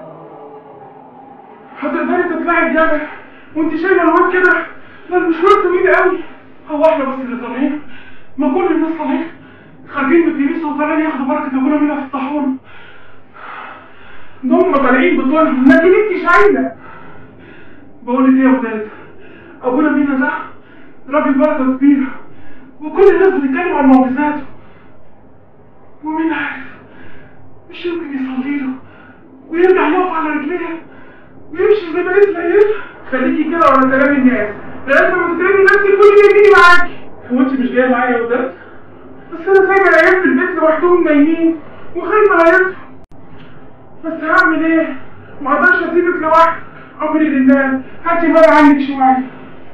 هتقدري تطلعي الجبل وانت شايله الواد كده ده المشوار طويل قوي هو احنا بس اللي طالعين ما كل الناس طالعين خارجين من الكنيسه وطالعين ياخدوا بركه ابونا مينا في الطاحون ده هم طالعين بطولهم لكن انت شايله بقول لك ايه يا ولاد ابونا مينا ده راجل بركه كبيره وكل الناس بتتكلم عن معجزاته ومين عارف مش يمكن يصلي له ويرجع يقف على رجليه ويمشي زي بقية الأيام خليكي كده ورا كلام الناس لازم ما تترمي نفسك كل اللي يجيني معاكي هو انت مش جايه معايا يا وداد بس انا سايبه العيال في البيت لوحدهم نايمين وخايفه عليهم بس هعمل ايه؟ ما اقدرش اسيبك لوحدك امري لله هاتي بقى عنك شويه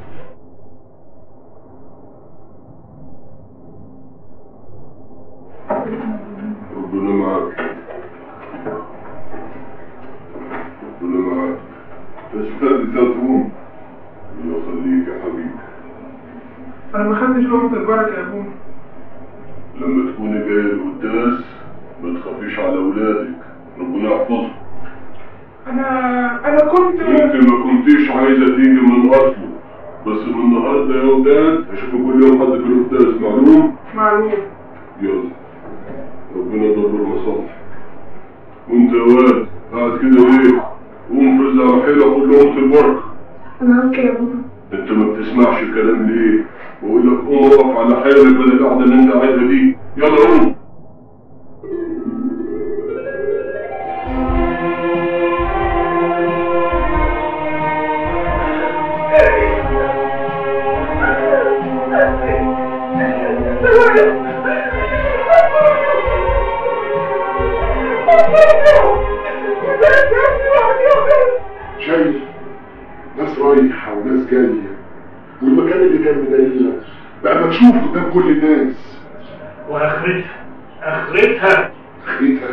ربنا معاك ربنا معاك تشتغل زيتون الله يخليك يا حبيبي انا ما خدتش لقمه البركه يا ابونا لما تكوني جاي القداس ما تخافيش على اولادك ربنا يحفظهم انا انا كنت انت ما كنتيش عايزه تيجي من اصله بس من النهارده يا وداد هشوفك كل يوم حد في القداس معلوم معلوم يلا ربنا يدبر مصالحك وانت يا واد قاعد كده ليه قوم فز على حيلك خد لهم البركه انا قصدي يا ابونا انت ما بتسمعش الكلام ليه بقول لك قوم اقف على حيلك بدل القعده اللي انت قاعدها دي يلا قوم شايف ناس رايحة وناس جاية والمكان اللي كان مدللنا بقى مكشوف قدام كل الناس واخرتها اخرتها خليتها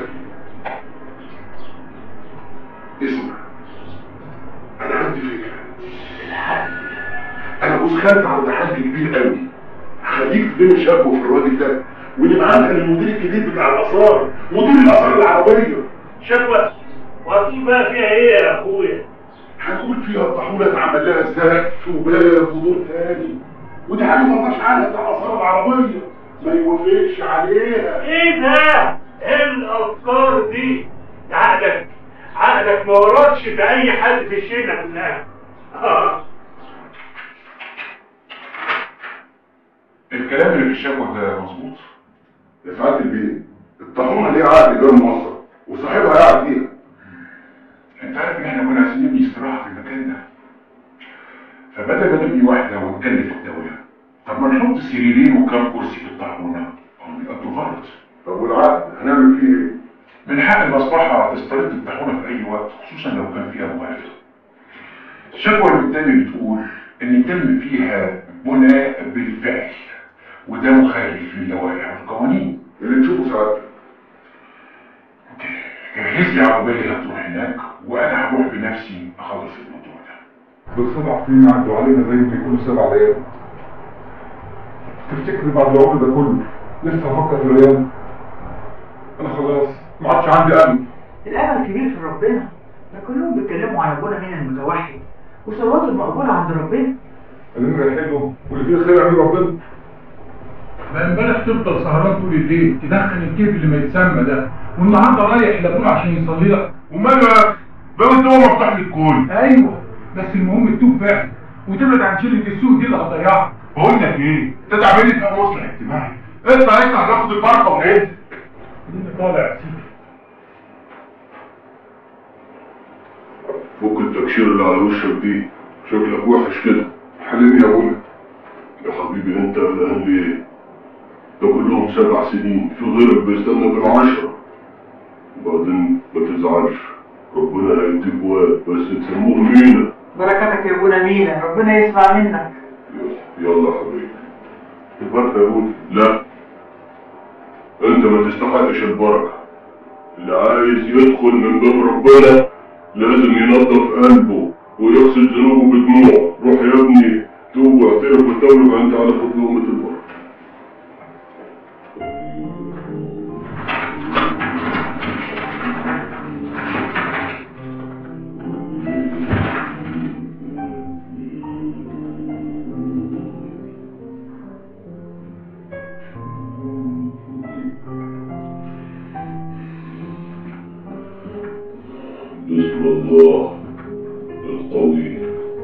اسمع انا عندي فكرة انا وسخنت عند حد كبير قوي هخليك تديني شابه في الراجل ده واللي معانا المدير الجديد بتاع الاثار مدير الاثار العربيه شكوى واكيد بقى فيها ايه يا اخويا هنقول فيها الطاحونه اتعمل لها سقف وباب ودور تاني ودي حاجه ما رضاش عنها بتاع الاثار العربيه ما يوافقش عليها ايه ده ايه الافكار دي ده عقلك عقلك ما وردش في اي حد في الشله كلها آه. الكلام اللي في الشكوى ده مظبوط يا سعاده البيه الطاحونه ليها عقد غير موثق وصاحبها قاعد فيها انت عارف ان احنا كنا عايزين نبني استراحه في المكان ده فبدل ما نبني واحده ونكلف الدوله طب ما نحط سريرين وكام كرسي في الطاحونه هم يقضوا غلط طب والعقد هنعمل فيه ايه؟ من حق المصلحه تسترد الطاحونه في اي وقت خصوصا لو كان فيها مخالفه الشكوى اللي قدامي بتقول ان يتم فيها بناء بالفعل وده مخالف للوائح والقوانين اللي تشوفه سعادتك جهز لي عربيه هتروح هناك وانا هروح بنفسي اخلص الموضوع ده دول سبع سنين عدوا علينا زي ما بيكونوا سبع ليالي تفتكر بعد العمر ده كله لسه هفكر في الايام انا خلاص ما عادش عندي امل الامل كبير في ربنا ده كلهم بيتكلموا عن ابونا مين المتوحد وصلواته المقبوله عند ربنا اللي الحلو واللي فيه خير عند ربنا ما امبارح تفضل سهران طول الليل تدخن الكيف اللي ما يتسمى ده والنهارده رايح لابونا عشان يصلي لك وماله يا اخي بقى انت هو مفتاح للكون ايوه بس المهم تتوب فعلا وتبعد عن شله السوق دي اللي هتضيعك بقول لك ايه انت تعمل لي فيها مصلح اجتماعي اطلع اطلع ناخد البركه ونعد اللي طالع يا سيدي فك التكشير اللي على وشك دي شكلك وحش كده حليني يا ابونا يا حبيبي انت قلقان ليه ده كلهم سبع سنين في غيرك بيستنى بالعشرة وبعدين ما تزعلش ربنا هيديك واد بس تسموه مينا بركاتك يا ابونا مينا ربنا يسمع منك يلا يا حبيبي البركة يا ابوي لا انت ما تستحقش البركة اللي عايز يدخل من باب ربنا لازم ينظف قلبه ويغسل ذنوبه بدموع روح يا ابني توب واعترف وتولد انت على خد لقمة البركة بسم الله القوي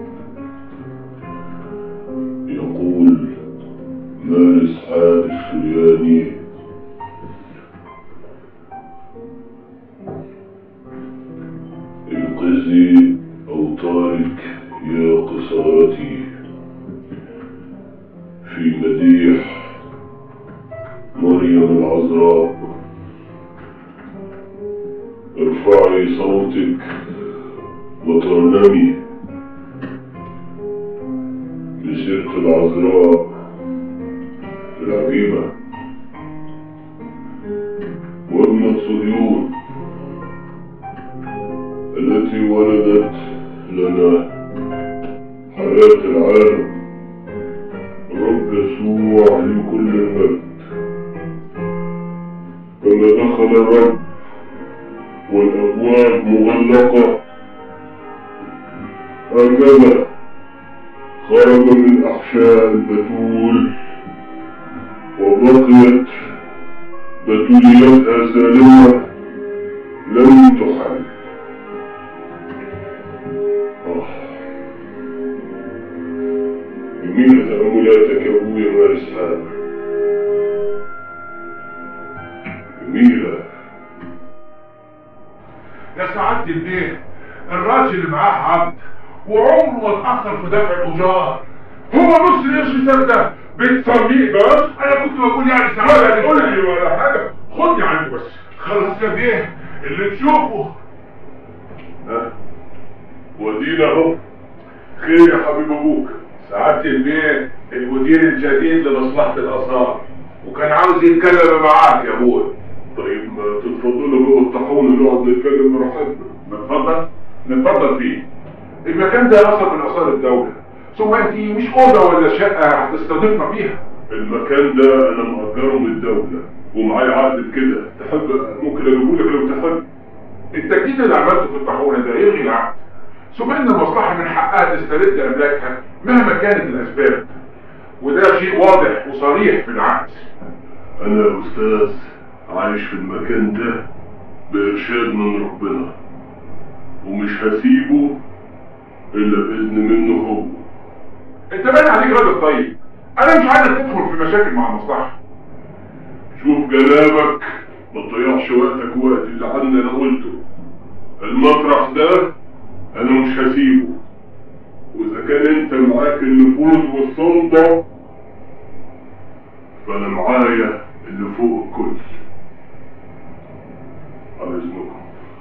يقول مارس حال السرياني انقذي أوطارك يا قصارتي في مديح مريم العذراء ارفعي صوتك وترنمي بسيرة العذراء العجيبة وابنة صهيون التي ولدت لنا حياة العالم رب يسوع لكل المجد كما دخل الرب والأبواب مغلقة هكذا خرج من أحشاء البتول وبقيت بتوليتها سالمة لم تحل آه. جميلة تأملاتك يا أبويا مارس حال جميلة يا سعادة البيت الراجل اللي معاه عبد وعمره ما اتأخر في دفع الأجار هو نص القرش ده بتسميه بس انا كنت بقول يعني سعادة ولا تقول لي ولا حاجة خدني عني بس خلاص يا بيه اللي تشوفه ها ودينا اهو خير يا حبيب ابوك سعادة البيت المدير الجديد لمصلحة الآثار وكان عاوز يتكلم معاك يا ابوي طيب ما تتفضلوا جوه الطاحون نقعد نتكلم براحتنا نتفضل نتفضل فيه المكان ده اثر من اثار الدولة ثم انت مش اوضة ولا شقة هتستضيفنا فيها المكان ده انا مأجره من الدولة ومعايا عقد بكده تحب ممكن اجيبه لك لو تحب التجديد اللي عملته في الطاحونة ده يلغي العقد ثم ان المصلحة من حقها تسترد املاكها مهما كانت الاسباب وده شيء واضح وصريح في العقد انا يا استاذ عايش في المكان ده بارشاد من ربنا ومش هسيبه الا باذن منه هو انت باين عليك راجل طيب انا مش عايزك تدخل في مشاكل مع المصلحة شوف جنابك ما تضيعش وقتك وقت اللي عندي انا قلته المطرح ده انا مش هسيبه واذا كان انت معاك النفوذ والسلطة فانا معايا اللي فوق الكل على اذنكم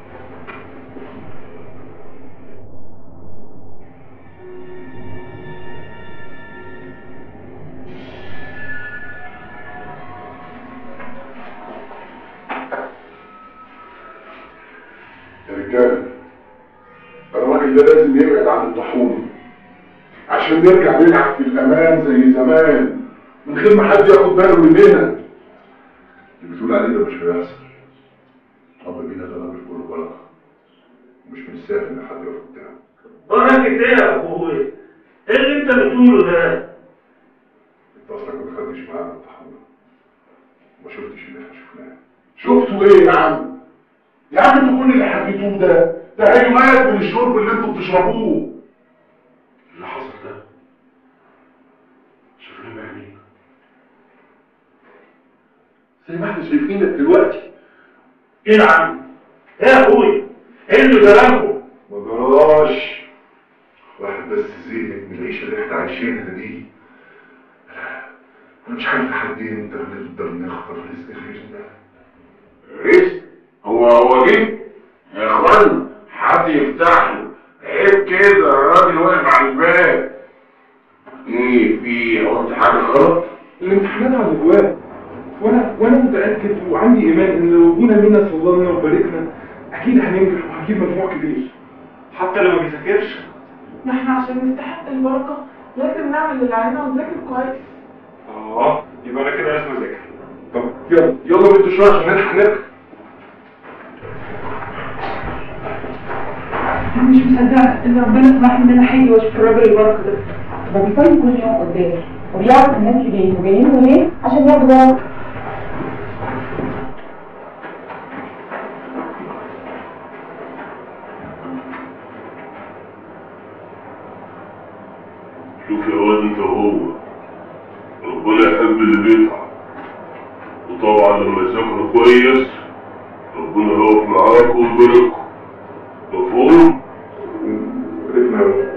يا رجاله الراجل ده لازم يبعد عن الطاحون عشان نرجع نلعب في الامان زي زمان من غير ما حد ياخد باله مننا اللي بتقول عليه ده مش هيحصل طب بينا ده راجل كله بركه مش من السهل ان حد يقف قدامه بركة ايه يا ابوي؟ ايه اللي انت بتقوله ده؟ انت اصلك ما دخلتش معانا الطاحونه ما شفتش اللي احنا شفناه شفتوا ايه يا عم يا عم انتوا كل اللي حكيتوه ده ده هيمات من الشرب اللي انتوا بتشربوه اللي حصل ده شفناه بعينينا زي ما احنا شايفينك دلوقتي ايه يا عم؟ ايه يا ابوي؟ ايه اللي جرالكم؟ ما جراش واحد بس زهق من العيشه اللي احنا عايشينها دي انا مش عارف لحد امتى هنفضل نخطف رزق غيرنا رزق هو هو جه يا اخوان حد يفتح له عيب كده الراجل واقف على الباب ايه في هو انت حاجه غلط الامتحانات على الابواب وانا وانا متاكد وعندي ايمان ان لو ابونا منا صلى لنا وباركنا اكيد هننجح وهنجيب مجموع كبير حتى لو ما بيذاكرش ما احنا عشان نستحق البركة لازم نعمل اللي علينا ونذاكر كويس اه يبقى انا كده لازم اذاكر طب يلا يلا بنتوا شويه عشان نلحق نرجع انا مش مصدقه ان ربنا سمح لي ان انا حاجي واشوف الراجل البركه ده ده بيصلي كل يوم قدامي وبيعرف الناس اللي جايين وجايين ليه عشان ياخدوا بركة شوف يا واد انت هو ربنا يحب اللي بيتعب وطبعا لما يذاكروا كويس ربنا يقف معاكم ويبارككم مفهوم؟ باركنا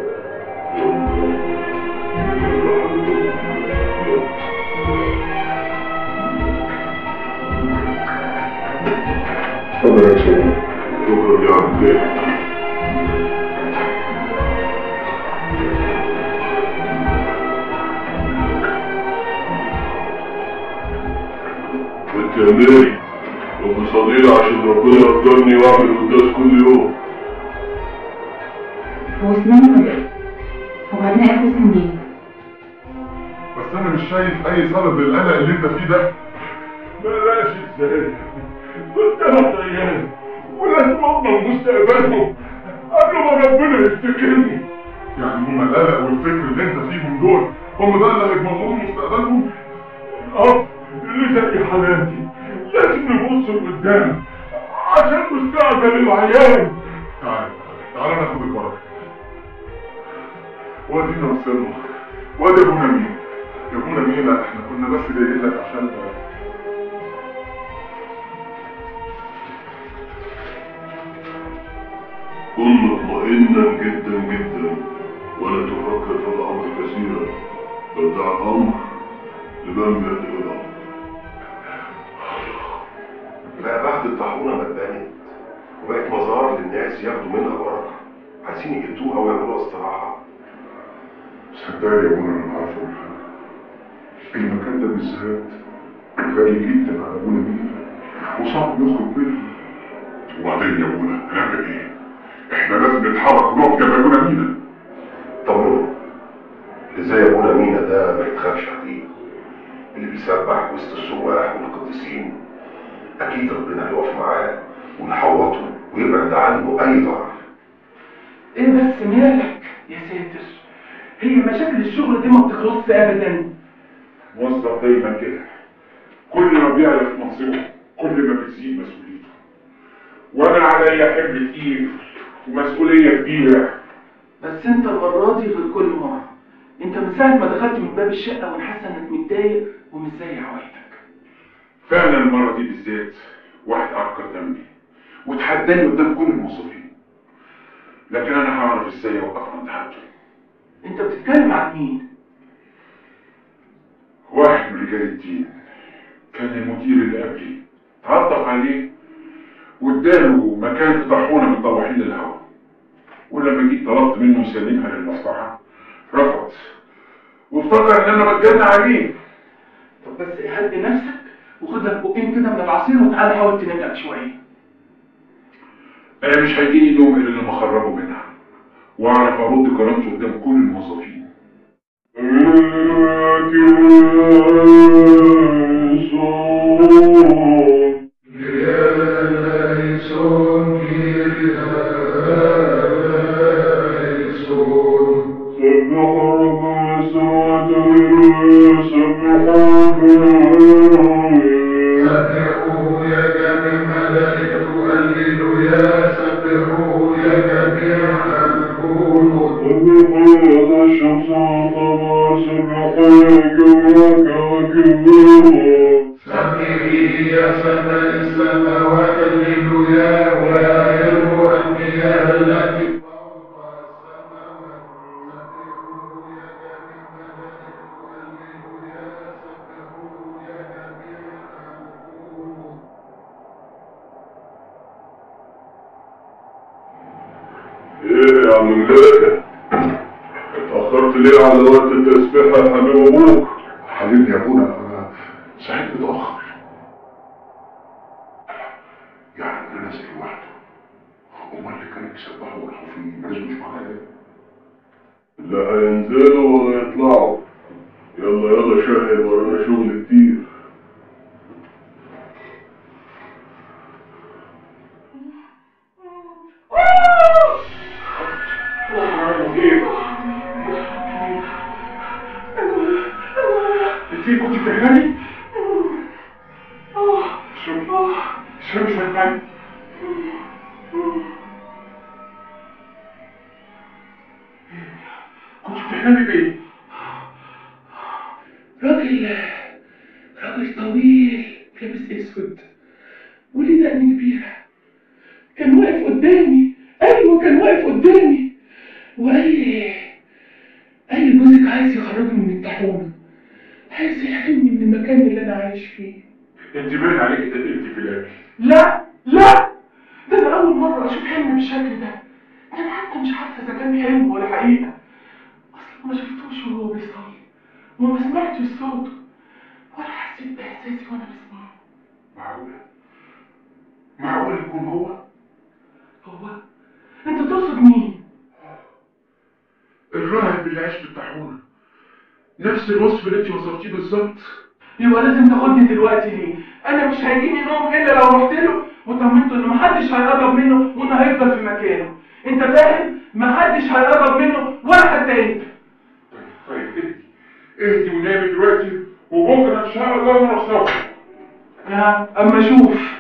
اتفضل يا شيخ شكرا يا عبد الله وانت يا ماري ابو صديق عشان ربنا يقدرني واعمل قداس كل يوم هو اسناني ولا ايه؟ وبعدين عرفت منين؟ بس انا مش شايف اي سبب للقلق اللي انت فيه ده بلاش ازاي دول ثلاث عيال ولازم اضمن مستقبلهم قبل ما ربنا يفتكرني يعني هما القلق والفكر اللي انت فيهم دول هم ده اللي هيضمنوا مستقبلهم اه اللي زي حالاتي لازم نبص لقدام عشان مستقبل العيال تعال تعال ناخد البركه وادينا وصلنا وادي ابونا مين يا ابونا مين لا احنا كنا بس جايين لك عشان كن مطمئنا جدا جدا ولا تفكر في الامر كثيرا بل دع الامر لمن بيده الامر لا بعد الطاحونة ما اتبنت وبقت مزار للناس ياخدوا منها بركة عايزين يقتوها ويعملوها استراحة صدقني يا ابونا انا عارف اقول حاجه المكان ده بالذات غالي جدا على ابونا مين وصعب نخرج منه وبعدين يا ابونا هنعمل ايه؟ احنا لازم نتحرك ونقف جنب ابونا مينا طمنوا اللي زي ابونا مينا ده ما يتخافش عليه اللي بيسبح وسط السواح والقديسين اكيد ربنا هيقف معاه ويحوطه ويبعد عنه اي ضرر ايه بس مالك يا ساتر هي مشاكل الشغل دي ما بتخلصش ابدا موظف دايما كده كل ما بيعلى في منصبه كل ما بتزيد مسؤوليته وانا عليا حمل تقيل ومسؤوليه كبيره بس انت المره دي غير كل مره انت من ساعه ما دخلت من باب الشقه وانا حاسه انك متضايق ومش زي عوايدك فعلا المره دي بالذات واحد عكر دمي وتحداني قدام كل الموظفين لكن انا هعرف ازاي اوقف عند حد انت بتتكلم عن مين واحد من رجال الدين كان المدير اللي قبلي تعطف عليه واداله مكان في طاحونه من طواحين الهواء ولما جيت طلبت منه يسلمها للمصلحه رفض وافتكر ان انا بتجنى عليه طب بس هدي نفسك وخد لك بقين كده من العصير وتعالى حاول تنام لك شويه انا مش هيجيلي نوم الا لما اخرجه منها واعرف ارد كرامته قدام كل الموظفين سبحوا يا جميع ملائكة هللوا يا سبحوا يا جميع الكون سبحي يا سماء السماوات هللوا يا وائل المياه التي ايه يا عم ملاكة اتأخرت ليه على وقت التسبيحة يا حبيب ابوك حبيبي يا ابونا انا صحيت متاخر يعني انا نازل لوحده امال اللي كانوا يسبحوا ويروحوا فيه ما نزلوش معايا لا هينزلوا ولا يطلعوا يلا يلا شاهد ورانا شغل كتير انت كنت بتحلمي؟ اشربي اشربي شوية مية كنت بتحلمي بايه؟ راجل راجل طويل لابس اسود وليه دقن كبيرة كان واقف قدامي ايوه كان واقف قدامي وقال لي قال لي جوزك عايز يخرجني من الطاحونة عايز يحرمني من المكان اللي انا عايش فيه انت باين عليكي تقلتي في الاكل لا لا ده انا اول مرة اشوف حلم بالشكل ده ده انا حتى مش عارفة اذا كان حلم ولا حقيقة اصلا ما شفتوش وهو بيصلي وما سمعتش صوته ولا حسيت باحساسي وانا بسمعه معقولة معقولة يكون هو؟ هو انت تقصد مين الراهب اللي عاش في الطاحونة نفس الوصف اللي انت وصفتيه بالظبط يبقى لازم تاخدني دلوقتي ليه انا مش هيجيني نوم الا لو رحت له وطمنته ان محدش هيقرب منه وانه هيفضل في مكانه انت فاهم محدش هيقرب منه ولا حتى انت طيب اهدي اهدي ونامي دلوقتي وبكره ان شاء الله نروح سوا يا اما اشوف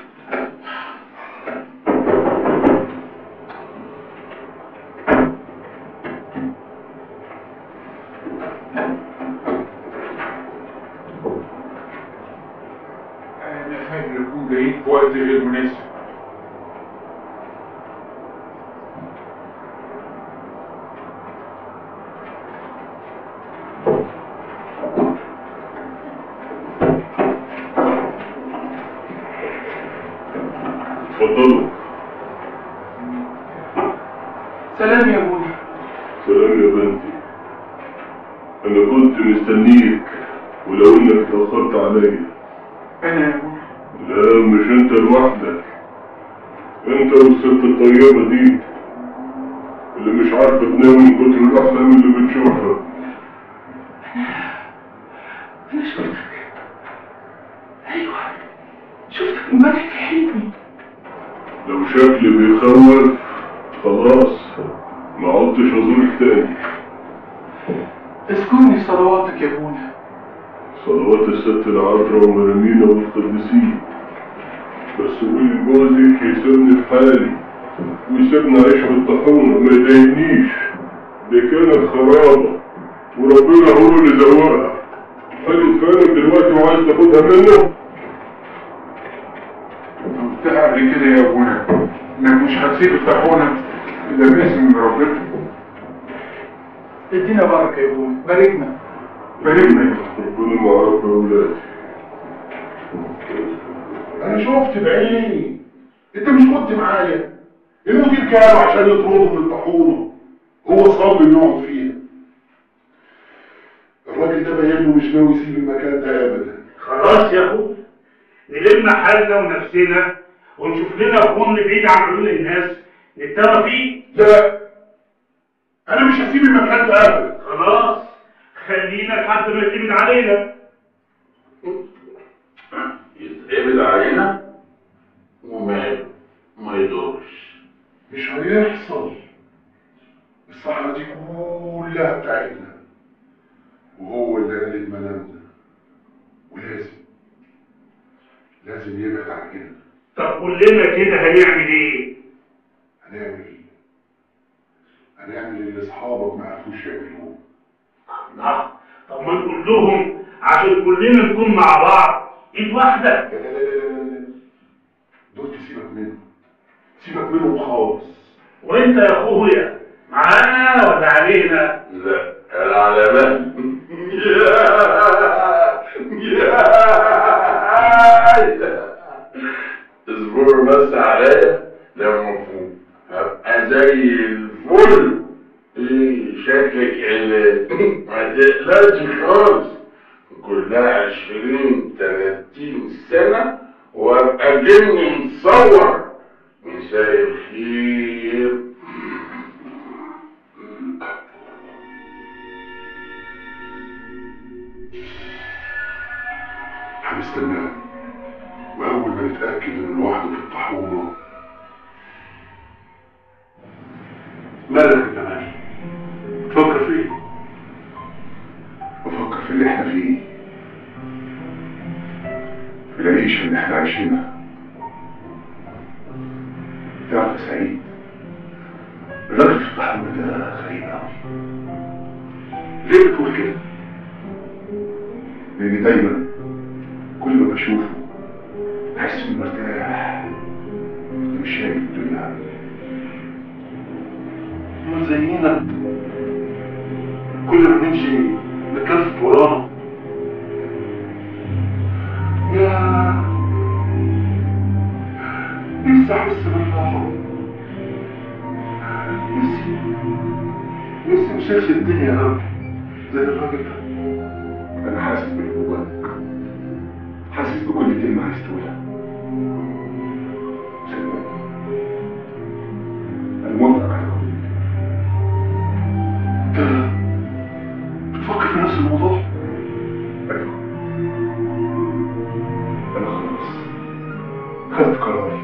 انا خايف نكون جايين في وقت غير مناسب اتفضلوا سلام يا ابونا سلام يا بنتي انا كنت مستنيك ولو انك اتأخرت عليا انا يا ابونا لا مش انت لوحدك انت والست الطيبة دي اللي مش عارفة تنام من كتر الأحلام اللي بتشوفها انا شفتك ايوه شفتك امبارح في حلمي لو شكلي بيخوف خلاص ما عدتش أزورك تاني اذكرني في صلواتك يا ابونا صلوات الست العذراء ومرامينا والقديسين بس قولي لجوزك يسيبني في حالي ويسيبني أعيش في الطاحونة ما يضايقنيش دي كانت خرابة وربنا هو اللي زوقها حاجة فارق دلوقتي وعايز تاخدها منه قلت قبل كده يا ابونا انك مش هتسيب الطاحونة الا باسم ربنا ادينا بركه يا ابونا باركنا باركنا يا ربنا معاك يا ولادي انا شفت بعيني انت مش كنت معايا المدير كانوا عشان يطردوا من الطاحونه هو صاب انه يقعد فيها الراجل ده باين له مش ناوي يسيب المكان ده ابدا خلاص يا اخو نلم حالنا ونفسنا ونشوف لنا بن بعيد عن عيون الناس نتبع فيه لا انا مش هسيب المكان ده ابدا خلاص خلينا لحد ما يتمد علينا يتقبض علينا وماله ما يدورش مش هيحصل الصحراء دي كلها بتاعتنا وهو اللي قال المنام ده ولازم لازم يبعد عننا طب قول لنا كده هنعمل ايه هنعمل هنعمل اللي اصحابك ما عرفوش يعملوه الله طب ما نقول لهم عشان كلنا نكون مع بعض ايد واحده لا لا لا لا لا دول تسيبك منهم سيبك منهم خالص وانت يا اخويا معانا ولا علينا لا العلامات اصبروا بس عليا لما افوق هبقى زي الفل دلوقتي خالص كلها عشرين تلاتين سنة وابقى جني مصور مساء الخير هنستناه وأول ما نتأكد إنه لوحده في الطاحونة مالك يا جمال تفكر في ايه؟ بفكر في اللي احنا فيه في العيشة اللي احنا عايشينها تعرف يا سعيد الراجل في الطاحونة ده غريب أوي ليه بتقول كده؟ لأن دايما كل ما بشوفه بحس إني مرتاح مش شايف الدنيا ما زينا كل ما نمشي نتلفت ورانا يا نفسي احس بالراحه نفسي نفسي مشيخش الدنيا قوي زي الراجل ده أنا حاسس باللي جواك حاسس بكل كلمة عايز تقولها صدقني أنا موافق على كل انت بتفكر في نفس الموضوع أيوه أنا خلاص خدت قراري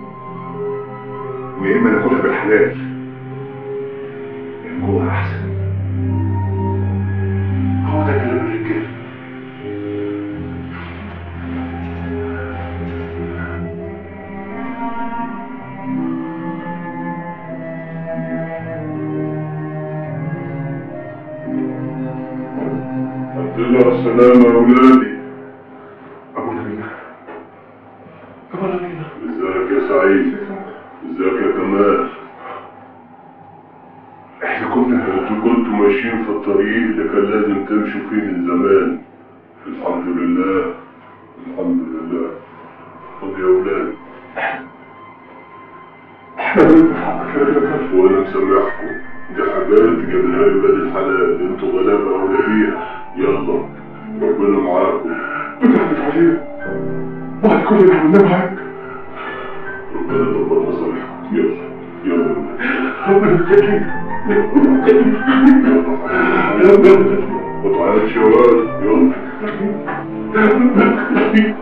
ويا إما ناكلها بالحلال يا جوه أحسن هو ده كلام الرجال الحمد لله على السلامة يا ولادي أبونا مين؟ أبونا مين؟ ازيك يا سعيد ازيك يا كمال احنا كنا انتوا كنتوا ماشيين في الطريق اللي كان لازم تمشوا فيه من زمان الحمد لله الحمد لله خد يا ولاد احنا بنت حقك يا رجل وانا مسامحكم دي حاجات جابها لي ولاد الحلال انتوا غلابه اولى بيها يلا ربنا معاكم بتحدث علينا بعد كل اللي عملناه معاك ربنا يدبر مصالحكم يلا يلا ربنا يخليك يلا ما تعيطش يا ولد يلا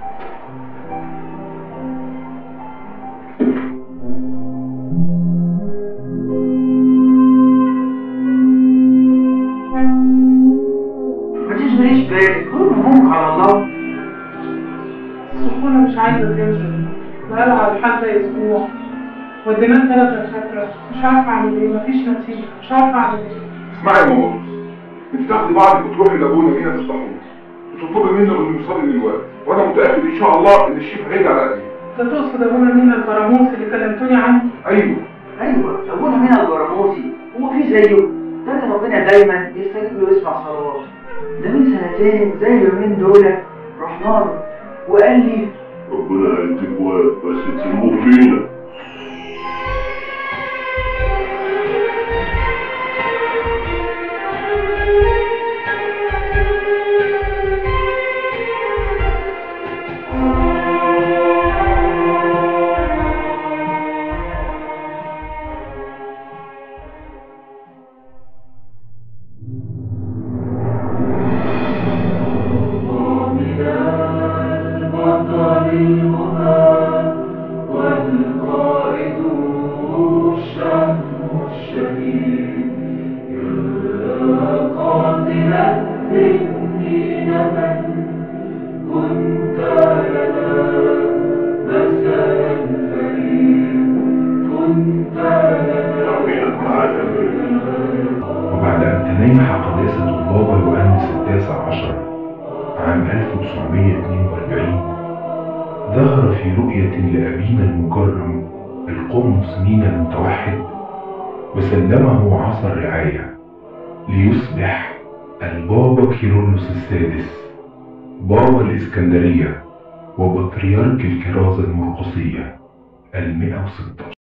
ما تشغليش بالك كل همومك على الله السخونة مش عايزة تنزل بقالها على الحد أسبوع وديناه ثلاث دكاترة مش عارفة أعمل إيه مفيش نتيجة مش عارفة أعمل إيه اسمعي يا ماما انت تاخدي بعضك وتروحي لابونا هنا في الطاحون وتطلبي منه انه يوصلي دلوقتي وانا متاكد ان شاء الله ان الشيف هيجي على قدي أنت تقصد أبونا مين البراموس اللي كلمتوني عنه؟ ايوه ايوه ابونا من البراموسي هو في زيه ده اللي ربنا دايما يستجيب له ويسمع صلواته ده من سنتين زي اليومين دول رحنا له وقال لي ربنا هيديك وقت بس تسموه فينا وبعد أن تنيح قداسة البابا يوحنس التاسع عشر عام 1942 ظهر في رؤية لأبينا المكرم القمص مينا المتوحد وسلمه عصا الرعاية ليصبح البابا كيرلس السادس بابا الإسكندرية وبطريرك الكرازة المرقسية المئة وستة